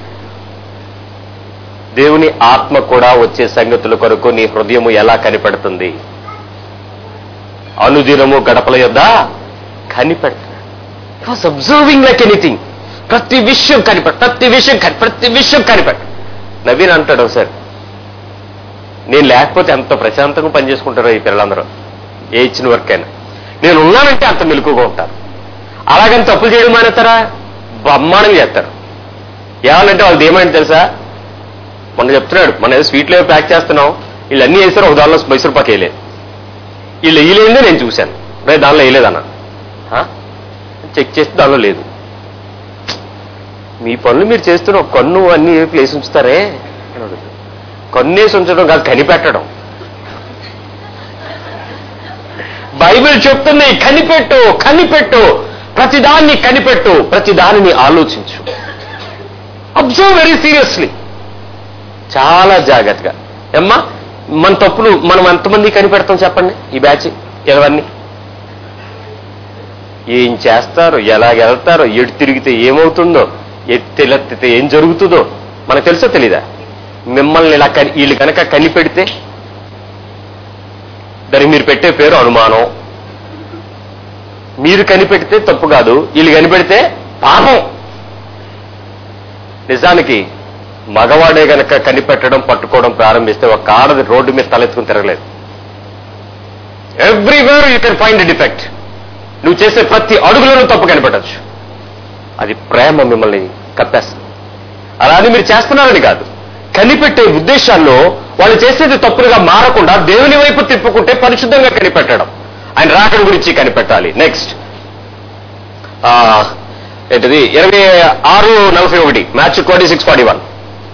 దేవుని ఆత్మ కూడా వచ్చే సంగతుల కొరకు నీ హృదయము ఎలా కనిపెడుతుంది అనుదినము గడపల యొద్ద కనిపెడతాడు అబ్జర్వింగ్ లైక్ ఎనీథింగ్ ప్రతి విషయం కనిపెట్ట ప్రతి విషయం కని ప్రతి విషయం కనిపెట్ట నవీన్ అంటాడు ఒకసారి నేను లేకపోతే ఎంత ప్రశాంతంగా పనిచేసుకుంటారో ఈ పిల్లలందరూ ఏ ఇచ్చిన వర్క్ అయినా నేను ఉన్నానంటే అంత మెలకుగా ఉంటారు అలాగని తప్పులు చేయడం మానేస్తారా బ్రహ్మాండం చేస్తారు ఏమనంటే వాళ్ళది ఏమైంది తెలుసా మొన్న చెప్తున్నాడు మన ఏదో స్వీట్లో ప్యాక్ చేస్తున్నాం వీళ్ళు అన్నీ వేసారు ఒక దానిలో మైసూర్ పాక్ వేయలేదు వీళ్ళు వేయలేదే నేను చూశాను రే దానిలో వేయలేదన్న ఆ? చెక్ చేస్తే దానిలో లేదు మీ పనులు మీరు చేస్తున్న ఒక కన్ను అన్ని ప్లేస్ ఉంచుతారే అని అడుగుతాడు. కన్నేసి ఉంచడం కాదు కనిపెట్టడం బైబిల్ చెప్తుంది కనిపెట్టు కనిపెట్టు ప్రతిదాన్ని కనిపెట్టు ప్రతిదానిని ఆలోచించు అబ్జర్వ్ వెరీ సీరియస్లీ చాలా జాగ్రత్తగా ఏమ్మా మన తప్పులు మనం ఎంతమంది కనిపెడతాం చెప్పండి ఈ బ్యాచ్ ఇవన్నీ ఏం చేస్తారు ఎలా వెళ్తారో ఎటు తిరిగితే ఏమవుతుందో ఎత్తెలెత్తితే ఏం జరుగుతుందో మనకు తెలుసో తెలీదా మిమ్మల్ని ఇలా కని వీళ్ళు కనుక కనిపెడితే దానికి మీరు పెట్టే పేరు అనుమానం మీరు కనిపెడితే తప్పు కాదు వీళ్ళు కనిపెడితే పాపం నిజానికి మగవాడే గనక కనిపెట్టడం పట్టుకోవడం ప్రారంభిస్తే ఒక ఆడది రోడ్డు మీద తలెత్తుకుని తిరగలేదు everywhere you can find defect నువ్వు చేసే ప్రతి అడుగులోనూ తప్పు కనిపెట్టచ్చు అది ప్రేమ మిమ్మల్ని కప్పేస్తుంది అలానే మీరు చేస్తున్నారని కాదు కనిపెట్టే ఉద్దేశాల్లో వాళ్ళు చేసేది తప్పులుగా మారకుండా దేవుని వైపు తిప్పుకుంటే పరిశుద్ధంగా కనిపెట్టడం ఆయన రాకడ గురించి కనిపెట్టాలి నెక్స్ట్ ఏంటిది ఇరవై ఆరు నలభై ఒకటి match twenty six forty one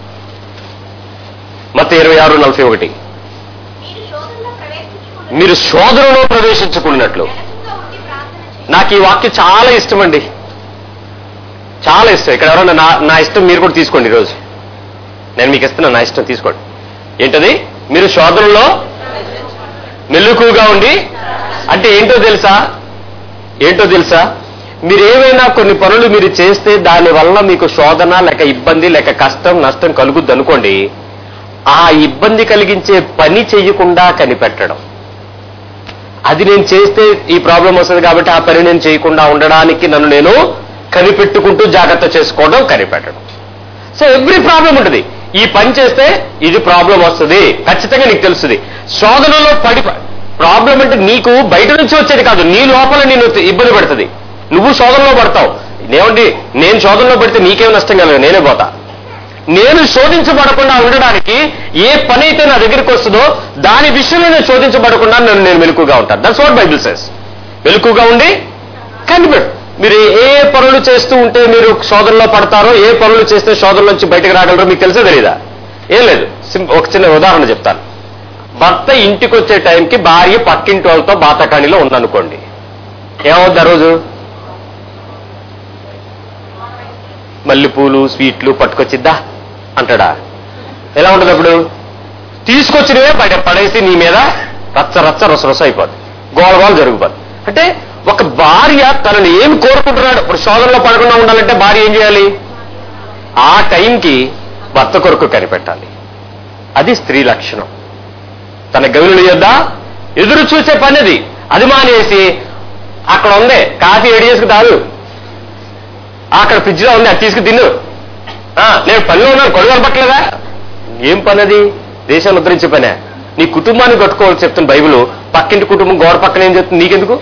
మొత్తం ఇరవై ఆరు నలభై ఒకటి మీరు శోధనలో ప్రవేశించుకుని మీరు శోధనలో ప్రవేశించుకున్నట్లు వెనకంగా ఉండి ప్రార్థన చేయండి. నాకు ఈ వాక్యం చాలా ఇష్టం అండి చాలా ఇష్టం ఇక్కడ ఎవరన్నా నా నా ఇష్టం మీరు కూడా తీసుకోండి ఈరోజు నేను మీకు ఇస్తున్నాను నా ఇష్టం తీసుకోండి ఏంటది మీరు శోధనలో మెల్లుకుగా ఉండి అంటే ఏంటో తెలుసా ఏంటో తెలుసా మీరు ఏవైనా కొన్ని పనులు మీరు చేస్తే దాని వల్ల మీకు శోధన లేక ఇబ్బంది లేక కష్టం నష్టం కలుగుద్ది అనుకోండి ఆ ఇబ్బంది కలిగించే పని చెయ్యకుండా కనిపెట్టడం అది నేను చేస్తే ఈ ప్రాబ్లం వస్తుంది కాబట్టి ఆ పని నేను చేయకుండా ఉండడానికి నన్ను నేను కనిపెట్టుకుంటూ జాగ్రత్త చేసుకోవడం కనిపెట్టడం సో ఎవ్రీ ప్రాబ్లం ఉంటుంది ఈ పని చేస్తే ఇది ప్రాబ్లం వస్తుంది ఖచ్చితంగా నీకు తెలుస్తుంది శోధనలో పడి ప్రాబ్లం అంటే నీకు బయట నుంచి వచ్చేది కాదు నీ లోపల నేను ఇబ్బంది పడుతుంది నువ్వు శోధనలో పడతావు ఏమండి నేను శోధనలో పడితే నీకేం నష్టం కలగదు నేనే పోతా నేను శోధించబడకుండా ఉండడానికి ఏ పని అయితే నా దగ్గరికి వస్తుందో దాని విషయంలో నేను శోధించబడకుండా నేను నేను మెలకుగా ఉంటాను దట్స్ వాట్ బైబిల్ సెస్ మెలకుగా ఉండి కనిపెట్టు మీరు ఏ పనులు చేస్తూ ఉంటే మీరు శోధనలో పడతారో ఏ పనులు చేస్తే శోధన నుంచి బయటకు రాగలరో మీకు తెలిసే తెలీదా ఏం లేదు సింప్ ఒక చిన్న ఉదాహరణ చెప్తాను భర్త ఇంటికి వచ్చే టైంకి భార్య పక్కింటి వాళ్ళతో బాతకాణిలో ఉందనుకోండి ఏమవుద్ది ఆ రోజు మల్లెపూలు స్వీట్లు పట్టుకొచ్చిద్దా అంటాడా ఎలా ఉంటుంది అప్పుడు తీసుకొచ్చినవే బయట పడేసి నీ మీద రచ్చ రచ్చ రొస రొస అయిపోద్ది గోల గోల జరిగిపోద్ది అంటే ఒక భార్య తనని ఏం కోరుకుంటున్నాడు ఇప్పుడు శోధనలో పడకుండా ఉండాలంటే భార్య ఏం చేయాలి ఆ టైంకి భర్త కొరకు కనిపెట్టాలి అది స్త్రీ లక్షణం తన గౌరులు యొద్దా ఎదురు చూసే పని అది అది మానేసి అక్కడ ఉంది కాఫీ ఏడి చేసుకు తాగు అక్కడ ఫ్రిడ్జ్ లో ఉంది అది తీసుకు తిను ఆ, నేను పనిలో ఉన్నాను కొడుకు కనపట్లేదా ఏం పని అది దేశాన్ని ఉద్ధరించే పనే నీ కుటుంబాన్ని కట్టుకోవాలని చెప్తున్న బైబిల్ పక్కింటి కుటుంబం గోడ పక్కన ఏం చెప్తుంది నీకెందుకు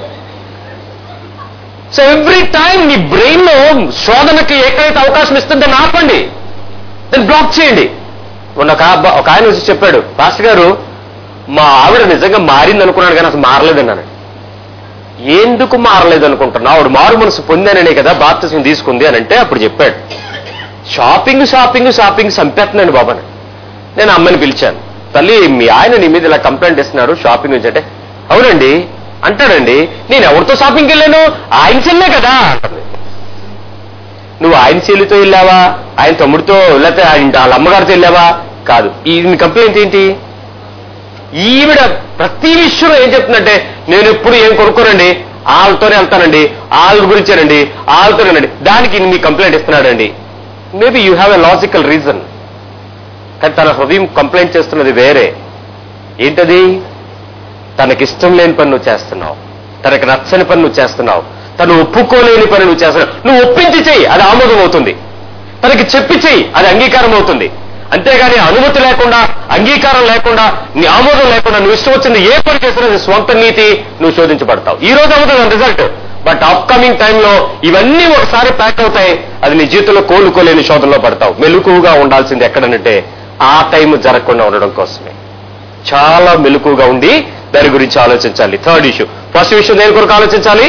సో ఎవ్రీ టైం నీ బ్రెయిన్ లో శోధనకి ఎక్కడైతే అవకాశం ఇస్తుందో దాన్ని ఆపండి దాన్ని బ్లాక్ చేయండి మొన్న ఒక అబ్బా- ఒక ఆయన వచ్చి చెప్పాడు పాస్టర్ గారు మా ఆవిడ నిజంగా మారింది అనుకున్నాడు కానీ అసలు మారలేదన్నాను ఎందుకు మారలేదు అనుకుంటున్నా ఆవిడ మారు మనసు పొందాననే కదా బాప్తిసం తీసుకుంది అని అంటే అప్పుడు చెప్పాడు షాపింగ్ షాపింగ్ షాపింగ్ చంపేస్తున్నాను బాబాని నేను అమ్మని పిలిచాను తల్లి మీ ఆయన నీ మీద ఇలా కంప్లైంట్ ఇస్తున్నారు షాపింగ్ నుంచి అంటే అవునండి అంటాడండి నేను ఎవరితో షాపింగ్కి వెళ్ళాను ఆయన చెల్లే కదా అంటుంది నువ్వు ఆయన చెల్లితో వెళ్ళావా ఆయన తమ్ముడితో లేకపోతే ఆయన వాళ్ళ అమ్మగారితో వెళ్ళావా కాదు ఈ కంప్లైంట్ ఏంటి ఈవిడ ప్రతి విషయంలో ఏం చెప్తుందంటే నేను ఎప్పుడు ఏం కొనుక్కోనండి వాళ్ళతోనే వెళ్తానండి వాళ్ళ గురించేనండి వాళ్ళతోనేనండి దానికి మీ కంప్లైంట్ ఇస్తున్నాడండి maybe you have a logical reason కానీ తన హృదయం కంప్లైంట్ చేస్తున్నది వేరే ఏంటది తనకిష్టం లేని పని నువ్వు చేస్తున్నావు తనకి నచ్చని పని నువ్వు చేస్తున్నావు తను ఒప్పుకోలేని పని నువ్వు చేస్తున్నావు నువ్వు ఒప్పించి చెయ్యి అది ఆమోదం అవుతుంది తనకి చెప్పి చెయ్యి అది అంగీకారం అవుతుంది అంతేగాని అనుమతి లేకుండా అంగీకారం లేకుండా నీ ఆమోదం లేకుండా నువ్వు ఇష్టం వచ్చింది ఏ పని చేసినా అది స్వంత నీతి నువ్వు శోధించబడతావు ఈ రోజు అవుతుంది రిజల్ట్ బట్ అప్కమింగ్ టైంలో ఇవన్నీ ఒకసారి ప్యాక్ అవుతాయి అది నీ జీవితంలో కోలుకోలేని శోధనలో పడతావు మెలకువగా ఉండాల్సింది ఎక్కడనంటే ఆ టైం జరగకుండా ఉండడం కోసమే చాలా మెలకుగా ఉండి దాని గురించి ఆలోచించాలి థర్డ్ ఇష్యూ ఫస్ట్ విషయం దేని కొరకు ఆలోచించాలి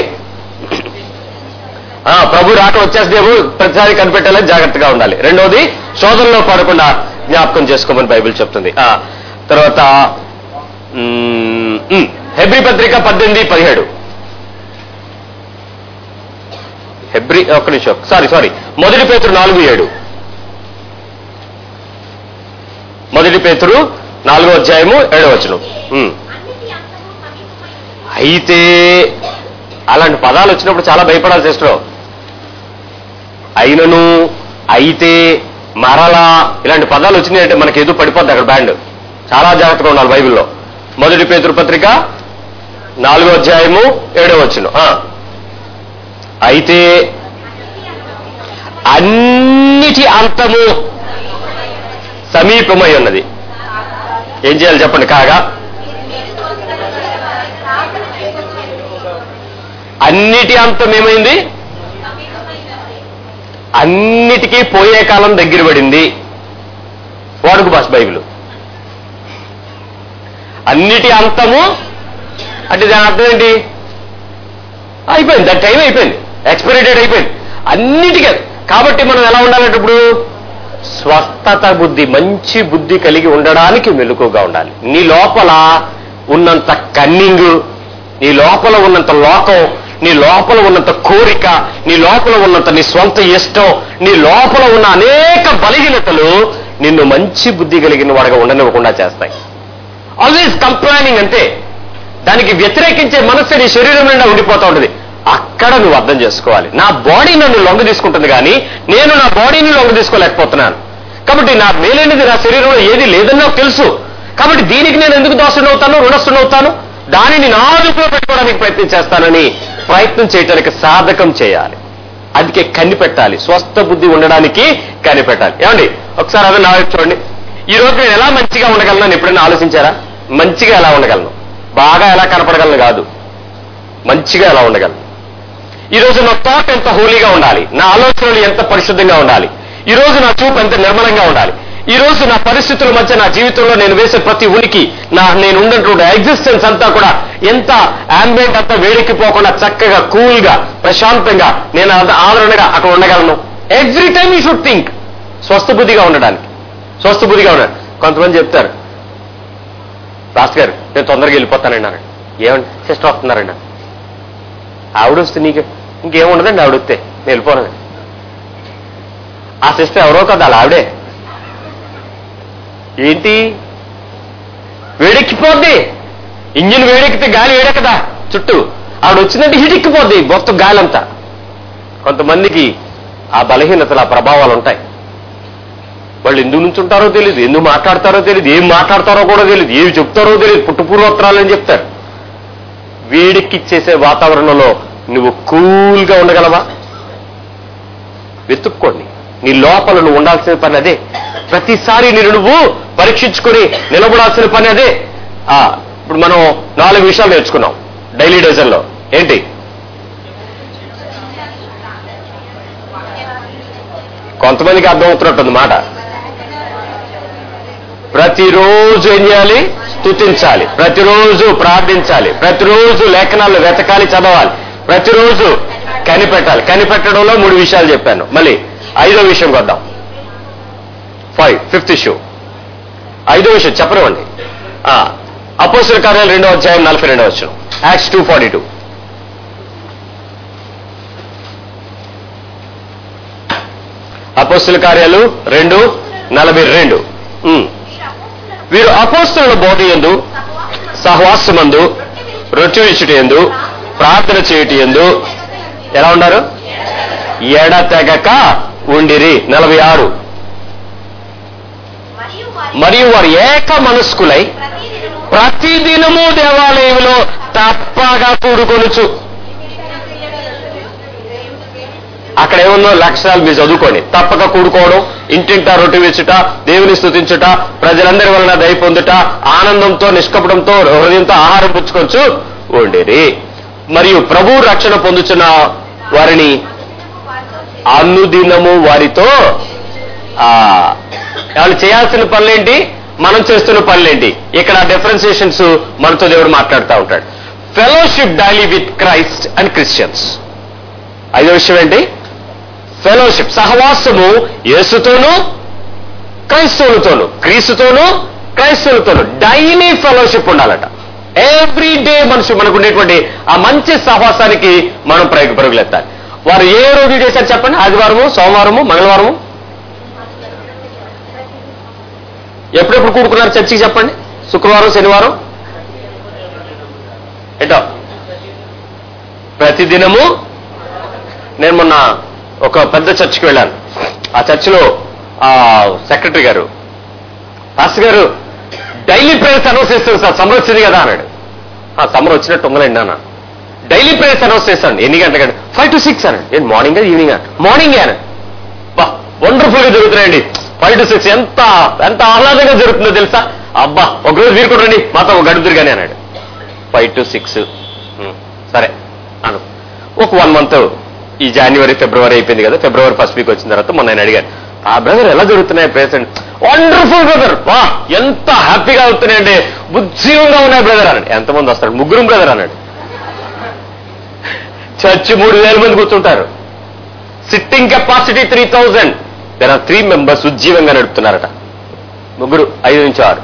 ఆ, ప్రభు రాక వచ్చేసేమో ప్రతిసారి కనిపెట్టాలని జాగ్రత్తగా ఉండాలి రెండవది శోధనలో పడకుండా జ్ఞాపకం చేసుకోమని బైబిల్ చెప్తుంది ఆ, తర్వాత మ్మ్, మ్మ్, హెబ్రి పత్రిక పద్దెనిమిది పదిహేడు హెబ్రి ఒక్క నిమిషం సారీ సారీ మొదటి పేతురు నాలుగు ఏడు మొదటి పేతురు నాలుగో అధ్యాయము ఏడో వచనం మ్మ్. అన్నిటి అంతము సమీపమైనది అయితే అలాంటి పదాలు వచ్చినప్పుడు చాలా భయపడాల్సి ఇష్టం అయినను అయితే మరలా ఇలాంటి పదాలు వచ్చినాయంటే మనకి ఎదురు పడిపోద్ది అక్కడ బ్యాండ్ చాలా జాగ్రత్తగా ఉండాలి బైబిల్లో మొదటి పేతురు పత్రిక నాలుగో అధ్యాయము ఏడో వచ్చును అయితే అన్నిటి అంతము సమీపమై ఉన్నది ఏం చేయాలి చెప్పండి కాగా అన్నిటి అంతం ఏమైంది అన్నిటికీ పోయే కాలం దగ్గర పడింది వాడుక భాష బైబిల్ అన్నిటి అంతము అంటే దాని అర్థం ఏంటి అయిపోయింది దాని టైం అయిపోయింది ఎక్స్పైరీ డేట్ అయిపోయింది అన్నిటికీ కాబట్టి మనం ఎలా ఉండాలంటే ఇప్పుడు స్వస్థత బుద్ధి మంచి బుద్ధి కలిగి ఉండడానికి మెలకుగా ఉండాలి నీ లోపల ఉన్నంత కన్నింగ్ నీ లోపల ఉన్నంత లోకం నీ లోపల ఉన్నంత కోరిక నీ లోపల ఉన్నంత నీ స్వంత ఇష్టం నీ లోపల ఉన్న అనేక బలహీనతలు నిన్ను మంచి బుద్ధి కలిగిన వాడిగా ఉండనివ్వకుండా చేస్తాయి ఆల్వేస్ కంప్లైనింగ్ అంతే దానికి వ్యతిరేకించే మనస్సు నీ శరీరం నిండా ఉండిపోతూ ఉంటుంది అక్కడ నువ్వు అర్థం చేసుకోవాలి నా బాడీ నన్ను లొంగ తీసుకుంటుంది కానీ నేను నా బాడీని లొంగ తీసుకోలేకపోతున్నాను కాబట్టి నా మేలైనది నా శరీరంలో ఏది లేదని నాకు తెలుసు కాబట్టి దీనికి నేను ఎందుకు దోషుడవుతాను రుణస్థుడవుతాను దానిని నా అదుపులో పెట్టుకోవడానికి ప్రయత్నం చేస్తానని ప్రయత్నం చేయడానికి సాధకం చేయాలి అందుకే కనిపెట్టాలి స్వస్థ బుద్ధి ఉండడానికి కనిపెట్టాలి ఏమండి ఒకసారి అదే నా వైపు చూడండి ఈ రోజు నేను ఎలా మంచిగా ఉండగలను అని ఎప్పుడైనా ఆలోచించారా మంచిగా ఎలా ఉండగలను బాగా ఎలా కనపడగలను కాదు మంచిగా ఎలా ఉండగలను ఈ రోజు నా థాట్ ఎంత హోలీగా ఉండాలి నా ఆలోచనలు ఎంత పరిశుద్ధంగా ఉండాలి ఈ రోజు నా చూపు ఎంత నిర్మలంగా ఉండాలి ఈ రోజు నా పరిస్థితుల మధ్య నా జీవితంలో నేను వేసే ప్రతి ఉనికి నా నేను ఉన్నటువంటి ఎగ్జిస్టెన్స్ అంతా కూడా ఎంత అంబియంట్ అంతా వేడెక్కిపోకుండా చక్కగా కూల్ గా ప్రశాంతంగా నేను అంత ఆదరణగా అక్కడ ఉండగలను every time you should think స్వస్థ బుద్ధిగా ఉండడానికి స్వస్థ బుద్ధిగా ఉండాలి కొంతమంది చెప్తారు పాస్టర్ గారు నేను తొందరగా వెళ్ళిపోతానండి అన్నాడు ఏమండి సిస్టర్ వస్తున్నారండి ఆవిడ వస్తే నీకు ఇంకేముండదండి ఆవిడ వస్తే నేను వెళ్ళిపోనండి ఆ సిస్టర్ ఎవరో కదా అలా ఆవిడే ఏంటి వేడెక్కిపోద్ది ఇంజిన్ వేడెక్కితే గాలి వేడెక్కదా చుట్టూ ఆవిడ వచ్చిందంటే హిటెక్కిపోద్ది మొత్తం గాలి అంతా కొంతమందికి ఆ బలహీనతలు ఆ ప్రభావాలు ఉంటాయి వాళ్ళు ఎందుకు నుంచి ఉంటారో తెలియదు ఎందుకు మాట్లాడతారో తెలియదు ఏం మాట్లాడతారో కూడా తెలియదు ఏమి చెప్తారో తెలియదు పుట్టుపూర్వోత్తరాలు అని చెప్తారు వేడెక్కిచ్చేసే వాతావరణంలో నువ్వు కూల్గా ఉండగలవా వెతుక్కోండి నీ లోపల నువ్వు ఉండాల్సిన పని అదే ప్రతిసారి నేను నువ్వు పరీక్షించుకొని నిలబడాల్సిన పని అదే ఆ ఇప్పుడు మనం నాలుగు విషయాలు నేర్చుకున్నాం డైలీ డజన్లో ఏంటి కొంతమందికి అర్థమవుతున్నట్టుంది మాట ప్రతిరోజు ఏం చేయాలి స్తుతించాలి ప్రతిరోజు ప్రార్థించాలి ప్రతిరోజు లేఖనాలు వెతకాలి చదవాలి ప్రతిరోజు కనిపెట్టాలి కనిపెట్టడంలో మూడు విషయాలు చెప్పాను మళ్ళీ ఐదో విషయం వద్దాం ఫైవ్ ఫిఫ్త్ ఇష్యూ ఐదో విషయం చెప్పనివ్వండి అపోసల కార్యాలు రెండో అధ్యాయం నలభై రెండో వచ్చిన యాక్స్ టూ ఫార్టీ టూ అపోస్తుల కార్యాలు రెండు నలభై రెండు ఉమ్. వీరు అపోస్తులను వీరు అపోస్తుల బోధ ఎందు సహవాసమందు రొట్టె విచ్చుట ఎందు ప్రార్థన చేయుట ఎందు ఎలా ఉన్నారు ఎడతెగక ఉండిరి నలభై ఆరు మరియు వారి మరియు వారు ఏక మనస్కులై ప్రతిదినము ప్రతిదినము దేవాలయంలో తప్పగా కూడుకొనుచు అక్కడ ఏముందో లక్షణాలు మీరు చదువుకోండి తప్పక కూడుకోవడం ఇంటింట రొట్టె వేచుట దేవుని స్థుతించుట ప్రజలందరి వలన దయ పొందుట ఆనందంతో నిష్కపటంతో హృదయంతో ఆహారం పుచ్చుకొచ్చు ఉండేది మరియు ప్రభు రక్షణ పొందుచున్న వారిని అనుదినము వారితో ఆ వాళ్ళు చేయాల్సిన పనులేంటి మనం చేస్తున్న పనులేంటి ఇక్కడ డిఫరెన్సియేషన్స్ మనతో దేవుడు మాట్లాడుతూ ఉంటాడు fellowship daily with Christ and Christians ఐదో విషయం ఏంటి ఫెలోషిప్ సహవాసము యేసుతోనూ క్రైస్తవులతోనూ క్రీస్తుతోనూ క్రైస్తవులతోనూ డైలీ ఫెలోషిప్ ఉండాలట ఎవ్రీ డే మనిషి మనకు ఉండేటువంటి ఆ మంచి సహవాసానికి మనం ప్రయోగ పరుగులెత్తాలి వారు ఏ రోజు చేశారు చెప్పండి ఆదివారము సోమవారము మంగళవారము ఎప్పుడెప్పుడు కూడుకున్నారు చర్చికి చెప్పండి శుక్రవారం శనివారం ఎటో ప్రతిదినము నేను మొన్న ఒక పెద్ద చర్చికి వెళ్ళాను ఆ చర్చిలో ఆ సెక్రటరీ గారు పాస్టర్ గారు డైలీ ప్రేయర్స్ అనౌన్స్ చేస్తాను సార్ సమ్మర్ వచ్చింది కదా అన్నాడు ఆ సమ్మర్ వచ్చినట్టు ఉంగలండి అన్న డైలీ ప్రేయర్స్ అనౌన్స్ చేస్తాను ఎన్ని గంటలకు ఫైవ్ టు సిక్స్ అన్నాడు నేను మార్నింగ్ ఈవినింగ్ మార్నింగ్ అన్నాడు బా వండర్ఫుల్ గా జరుగుతున్నాయండి ఫైవ్ టు సిక్స్ ఎంత ఎంత ఆహ్లాదంగా జరుగుతుందో తెలుసా అబ్బా ఒకరోజు మీరు కూడా రండి మాతో ఒక గడుపుదురు కానీ అన్నాడు ఫైవ్ టు సిక్స్ సరే అను ఒక వన్ మంత్ ఈ జనవరి ఫిబ్రవరి అయిపోయింది కదా ఫిబ్రవరి ఫస్ట్ వీక్ వచ్చిన తర్వాత మొన్న నేను అడిగాను ఆ బ్రదర్ ఎలా జరుగుతున్నాయి ప్రెసెంట్ వండర్ఫుల్ బ్రదర్ వా ఎంత హ్యాపీగా అవుతున్నాయండి ఉజ్జీవంగా ఉన్నాయి బ్రదర్ అన్నాడు ఎంతమంది వస్తాడు ముగ్గురు బ్రదర్ అన్నాడు చర్చి మూడు వేల మంది కూర్చుంటారు sitting capacity three thousand there are three members ఉజ్జీవంగా నడుపుతున్నారట ముగ్గురు ఐదు నుంచి ఆరు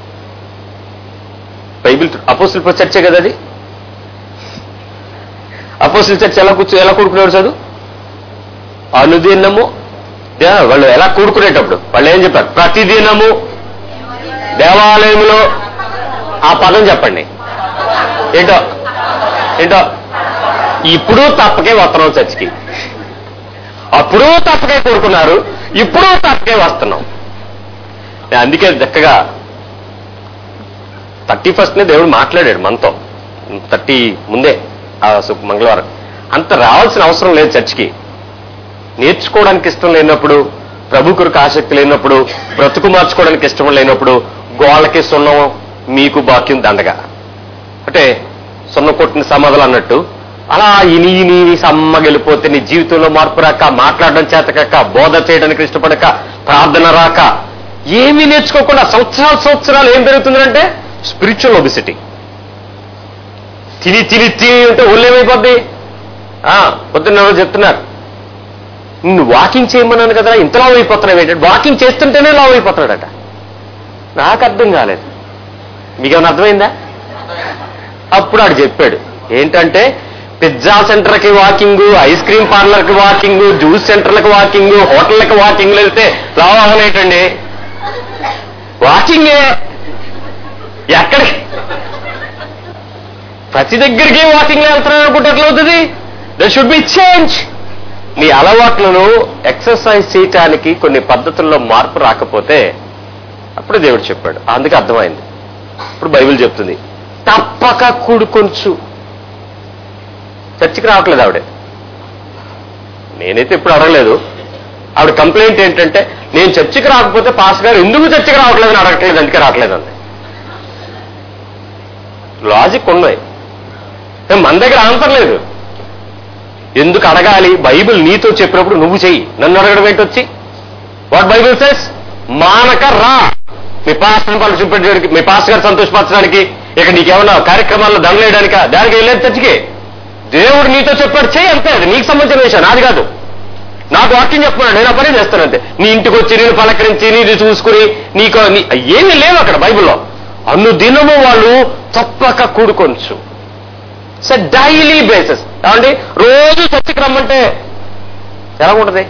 బైబిల్ అపోస్తుల చర్చే కదా అది అపోస్తుల చర్చ ఎలా కూర్చో ఎలా కూడుకునేవారు చదువు అనుదినము యా, వాళ్ళు ఎలా కూడుకునేటప్పుడు వాళ్ళు ఏం చెప్పారు ప్రతిదినము దేవాలయంలో ఆ పదం చెప్పండి ఏంటో ఏంటో ఇప్పుడు తప్పకే వస్తున్నాం చర్చికి అప్పుడు తప్పకే కూడుకున్నారు ఇప్పుడు తప్పకే వస్తున్నాం నేను అందుకే చక్కగా థర్టీ ఫస్ట్నే దేవుడు మాట్లాడాడు మనతో థర్టీ ముందే ఆ సు- మంగళవారం అంత రావాల్సిన అవసరం లేదు చర్చికి నేర్చుకోవడానికి ఇష్టం లేనప్పుడు ప్రభు కొరకు ఆసక్తి లేనప్పుడు బ్రతుకు మార్చుకోవడానికి ఇష్టం లేనప్పుడు గోళ్ళకి సున్నం మీకు బాక్యం దండగా అంటే సున్న కొట్టిన సమాధులు అన్నట్టు అలా ఇని ఇని ఇని సమ్మగెళ్ళిపోతే నీ జీవితంలో మార్పు రాక మాట్లాడడం చేతకాక బోధ చేయడానికి ఇష్టపడక ప్రార్థన రాక ఏమీ నేర్చుకోకుండా సంవత్సరాలు సంవత్సరాలు ఏం పెరుగుతుందంటే స్పిరిచువల్ ఒబిసిటీ తిని తిని తిని ఉంటే ఒళ్ళేమైపోద్ది ఆ, పొద్దున్న ఎవరో చెప్తున్నారు నిన్ను వాకింగ్ చేయమన్నాను కదా ఇంత లావు అయిపోతున్నావు ఏంటంటే వాకింగ్ చేస్తుంటేనే లావు అయిపోతున్నాడట నాకు అర్థం కాలేదు మీకేమైనా అర్థమైందా అప్పుడు ఆడు చెప్పాడు ఏంటంటే పిజ్జా సెంటర్కి వాకింగ్ ఐస్ క్రీమ్ పార్లర్కి వాకింగ్ జ్యూస్ సెంటర్లకు వాకింగ్ హోటళ్ళకి వాకింగ్ వెళ్తే లావు అవనేటండి వాకింగే ఎక్కడికి ప్రతి దగ్గరికి వాకింగ్ వెళ్తున్నాను అనుకుంటే ఎట్లా అవుతుంది ద షుడ్ బి చేంజ్ నీ అలవాట్లను ఎక్సర్సైజ్ చేయటానికి కొన్ని పద్ధతుల్లో మార్పు రాకపోతే అప్పుడు దేవుడు చెప్పాడు అందుకే అర్థమైంది ఇప్పుడు బైబిల్ చెప్తుంది తప్పక కూడుకొంచు చర్చికి రావట్లేదు ఆవిడ నేనైతే ఇప్పుడు అడగలేదు ఆవిడ కంప్లైంట్ ఏంటంటే నేను చర్చికి రాకపోతే పాస్ గారు ఎందుకు చర్చికి రావట్లేదని అడగట్లేదు అందుకే రావట్లేదు అంది లాజిక్ ఉన్నాయి ఏ, మన దగ్గర ఆన్సర్ లేదు ఎందుకు అడగాలి బైబిల్ నీతో చెప్పినప్పుడు నువ్వు చెయ్యి నన్ను అడగడం ఏంటి వచ్చి వాట్ బైబిల్ సెస్ మానక రా మీ పాస్టర్ వాళ్ళు చూపెట్టడానికి మీ పాస్ గారు సంతోషపరచడానికి ఇక నీకేమన్నా కార్యక్రమాల్లో దండలేయడానికా దానికి వెళ్ళేది చర్చికి దేవుడు నీతో చెప్పాడు చేయి అంతే అది నీకు సంబంధించిన విషయం నాది కాదు నాకు వాక్యం చెప్పమన్నాడు నేను ఆ పని చేస్తాను అంతే నీ ఇంటికి వచ్చి నేను పలకరించి నీది చూసుకుని నీకు నీ- ఏమీ లేవు అక్కడ బైబిల్లో అన్ను దినము వాళ్ళు తప్పక కూడుకొంచు సో డైలీ బేసిస్ ఏమండి రోజు చర్చికి రమ్మంటే ఎలా ఉంటుంది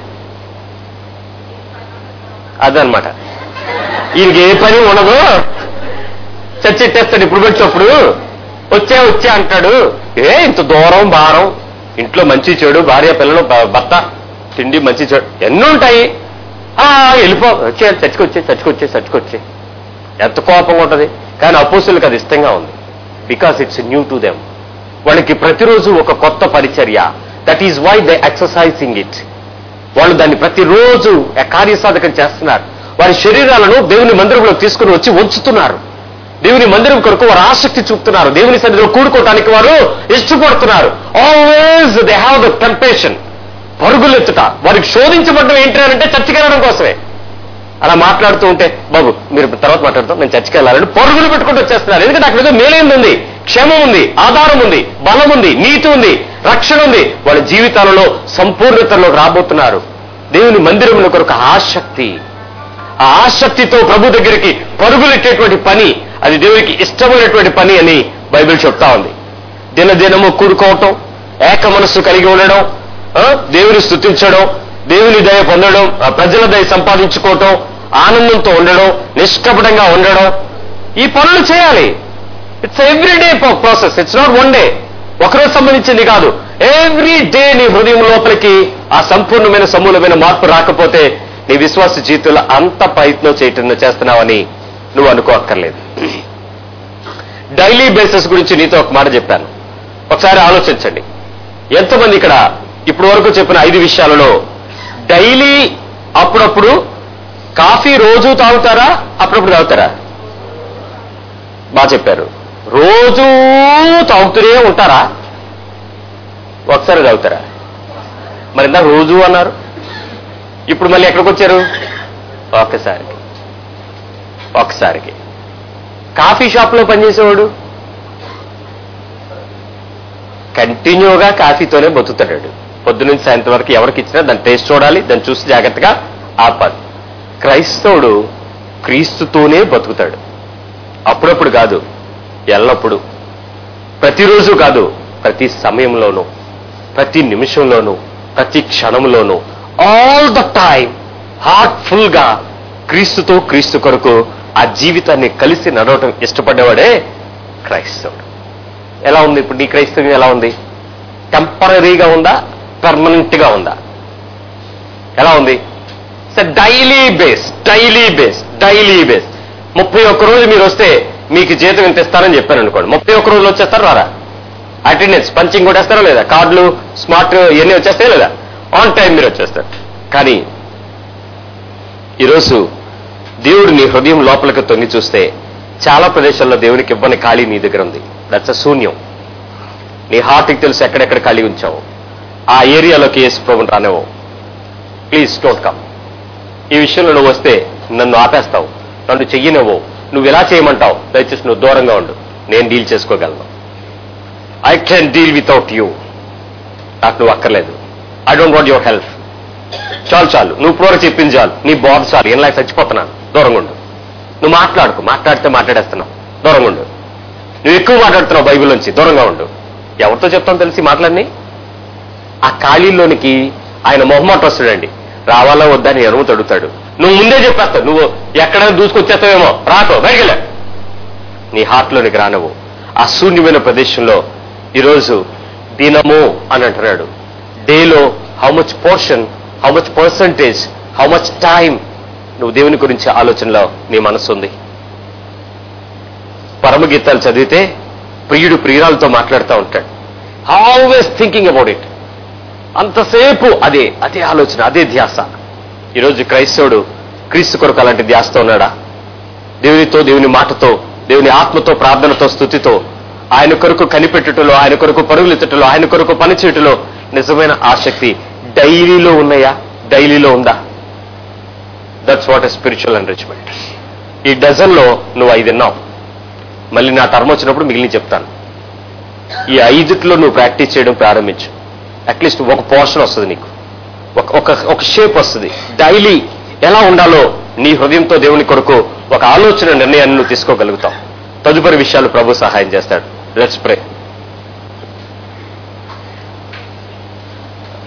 అదనమాట ఈయనకి ఏ పని ఉండదు చర్చ ఎట్టేస్తాడు ఇప్పుడు పెట్టినప్పుడు వచ్చే వచ్చే అంటాడు ఏ ఇంత దూరం భారం ఇంట్లో మంచి చెడు భార్య పిల్లలు భ- భర్త తిండి మంచి చెడు ఎన్ని ఉంటాయి ఆ వెళ్ళిపో వచ్చే చర్చకు వచ్చే చర్చకు వచ్చే చర్చకు వచ్చే ఎంత కోపంగా ఉంటుంది కానీ అపోసులకు అది ఇష్టంగా ఉంది because it's new to them వాళ్ళకి ప్రతిరోజు ఒక కొత్త పరిచర్య that is why they exercising it వాళ్ళు దాన్ని ప్రతిరోజు కార్యసాధకం చేస్తున్నారు వారి శరీరాలను దేవుని మందిరంలో తీసుకుని వచ్చి ఉంచుతున్నారు దేవుని మందిరం కొరకు వారు ఆసక్తి చూపుతున్నారు దేవుని సన్నిధిలో కూడుకోవటానికి వారు ఇష్టపడుతున్నారు always they have the temptation పరుగులెత్తుట వారికి శోధించబడడం ఏంటి అంటే చర్చికి వెళ్ళడం కోసమే అలా మాట్లాడుతూ ఉంటే బాబు మీరు తర్వాత మాట్లాడుతాం నేను చర్చికి వెళ్ళాలని పరుగులు పెట్టుకుంటూ వచ్చేస్తున్నారు ఎందుకంటే అక్కడ ఏదో మేలేంది ఉంది క్షేమం ఉంది ఆధారం ఉంది బలం ఉంది నీతి ఉంది రక్షణ ఉంది వాళ్ళ జీవితాలలో సంపూర్ణతలో రాబోతున్నారు దేవుని మందిరముల కొరకు ఆసక్తి ఆ ఆసక్తితో ప్రభు దగ్గరికి పరుగులెట్టేటువంటి పని అది దేవునికి ఇష్టమైనటువంటి పని అని బైబిల్ చెప్తా ఉంది దినదినము కూడుకోవటం ఏక మనస్సు కలిగి ఉండడం ఆ, దేవుని స్థుతించడం దేవుని దయ పొందడం ఆ ప్రజల దయ సంపాదించుకోవటం ఆనందంతో ఉండడం నిష్కపటంగా ఉండడం ఈ పనులు చేయాలి it's every day process it's not one day ఒకరోజు సంబంధించింది కాదు ఎవ్రీ డే నీ హృదయం లోపలికి ఆ సంపూర్ణమైన సమూలమైన మార్పు రాకపోతే నీ విశ్వాస జీవితంలో అంత ప్రయత్నం చేయటం చేస్తున్నావని నువ్వు అనుకోక్కర్లేదు డైలీ బేసిస్ గురించి నీతో ఒక మాట చెప్పాను ఒకసారి ఆలోచించండి ఎంతమంది ఇక్కడ ఇప్పటి వరకు చెప్పిన ఐదు విషయాలలో డైలీ అప్పుడప్పుడు కాఫీ రోజు తాగుతారా అప్పుడప్పుడు తాగుతారా బాగా చెప్పారు రోజు తాగుతూనే ఉంటారా ఒకసారి తాగుతారా మరి ఇందాక రోజు అన్నారు ఇప్పుడు మళ్ళీ ఎక్కడికి వచ్చారు ఒక్కసారికి ఒక్కసారికి కాఫీ షాప్లో పనిచేసేవాడు కంటిన్యూగా కాఫీతోనే బతుకుతాడు పొద్దు నుంచి సాయంత్రం వరకు ఎవరికి ఇచ్చినా దాని టేస్ట్ చూడాలి దాన్ని చూసి జాగ్రత్తగా ఆపాలి క్రైస్తవుడు క్రీస్తుతోనే బతుకుతాడు అప్పుడప్పుడు కాదు ఎల్లప్పుడు ప్రతిరోజు కాదు ప్రతి సమయంలోనూ ప్రతి నిమిషంలోనూ ప్రతి క్షణంలోనూ ఆల్ ద టైం హార్ట్ఫుల్ గా క్రీస్తుతో క్రీస్తు కొరకు ఆ జీవితాన్ని కలిసి నడవటం ఇష్టపడేవాడే క్రైస్తవుడు ఎలా ఉంది ఇప్పుడు నీ క్రైస్తవ్యం ఎలా ఉంది టెంపరీగా ఉందా పర్మనెంట్ గా ఉందా ఎలా ఉంది sir daily base daily base daily base ముప్పై ఒక్క రోజు మీరు వస్తే మీకు జీతం ఇంత ఇస్తారని చెప్పాను అనుకోండి ముప్పై ఒక్క రోజులు వచ్చేస్తారా రారా అటెండెన్స్ పంచింగ్ కొట్టేస్తారా లేదా కార్డులు స్మార్ట్ ఇవన్నీ వచ్చేస్తాయి లేదా ఆన్ టైం మీరు వచ్చేస్తారు కానీ ఈరోజు దేవుడు నీ హృదయం లోపలికి తొంగి చూస్తే చాలా ప్రదేశాల్లో దేవునికి ఇవ్వని ఖాళీ నీ దగ్గర ఉంది దట్స్ అ శూన్యం నీ హార్ట్కి తెలుసు ఎక్కడెక్కడ ఖాళీ ఉంచావు ఆ ఏరియాలోకి యేసు ప్రభుని రానివ్వు ప్లీజ్ డోంట్ కమ్ ఈ విషయంలో నువ్వు వస్తే నన్ను ఆపేస్తావు నన్ను చెయ్యనివ్వు నువ్వు ఎలా చేయమంటావు దయచేసి నువ్వు దూరంగా ఉండు నేను డీల్ చేసుకోగలను I can deal without you నాకు నువ్వు అక్కర్లేదు I don't want your help చాలు చాలు నువ్వు ఇప్పుడు వరకు చెప్పింది చాలు నీ బాధ చాలు ఏం లాగా చచ్చిపోతున్నాను దూరంగా ఉండు నువ్వు మాట్లాడుకు మాట్లాడితే మాట్లాడేస్తున్నావు దూరంగా ఉండు నువ్వు ఎక్కువ మాట్లాడుతున్నావు బైబిల్ నుంచి దూరంగా ఉండు ఎవరితో చెప్తాను తెలిసి మాట్లాడిని ఆ ఖాళీలోనికి ఆయన మొహమాట వస్తాడండి రావాలా వద్దా అని ఎరువు తడుతాడు నువ్వు ముందే చెప్పేస్తావు నువ్వు ఎక్కడైనా దూసుకొచ్చేస్తావేమో రాకో బయటకెళ్ళ నీ హార్ట్లోనికి రానవు ఆ శూన్యమైన ప్రదేశంలో ఈరోజు దినము అని అంటున్నాడు డేలో how much portion how much percentage how much time నువ్వు దేవుని గురించి ఆలోచనలో నీ మనసు ఉంది పరమగీతాలు చదివితే ప్రియుడు ప్రియురాలతో మాట్లాడుతూ ఉంటాడు ఆల్వేస్ థింకింగ్ అబౌట్ ఇట్ అంతసేపు అదే అదే ఆలోచన అదే ధ్యాస ఈరోజు క్రైస్తవుడు క్రీస్తు కొరకు అలాంటి ధ్యాసతో ఉన్నాడా దేవునితో దేవుని మాటతో దేవుని ఆత్మతో ప్రార్థనతో స్థుతితో ఆయన కొరకు కనిపెట్టుటలో ఆయన కొరకు పరుగులెత్తటలో ఆయన కొరకు పనిచేయటలో నిజమైన ఆసక్తి డైలీలో ఉన్నాయా డైలీలో ఉందా that's what a spiritual enrichment ఈ డజన్లో నువ్వు ఐదు విన్నావు మళ్ళీ నా టర్మ్ వచ్చినప్పుడు మిగిలిన చెప్తాను ఈ ఐదుట్లో నువ్వు ప్రాక్టీస్ చేయడం ప్రారంభించు అట్లీస్ట్ ఒక పోర్షన్ వస్తుంది నీకు ఒక ఒక ఒక షేప్ వస్తుంది డైలీ ఎలా ఉండాలో నీ హృదయంతో దేవుని కొరకు ఒక ఆలోచన నిర్ణయాన్ని నువ్వు తీసుకోగలుగుతావు తదుపరి విషయాలు ప్రభు సహాయం చేస్తాడు లెట్స్ ప్రే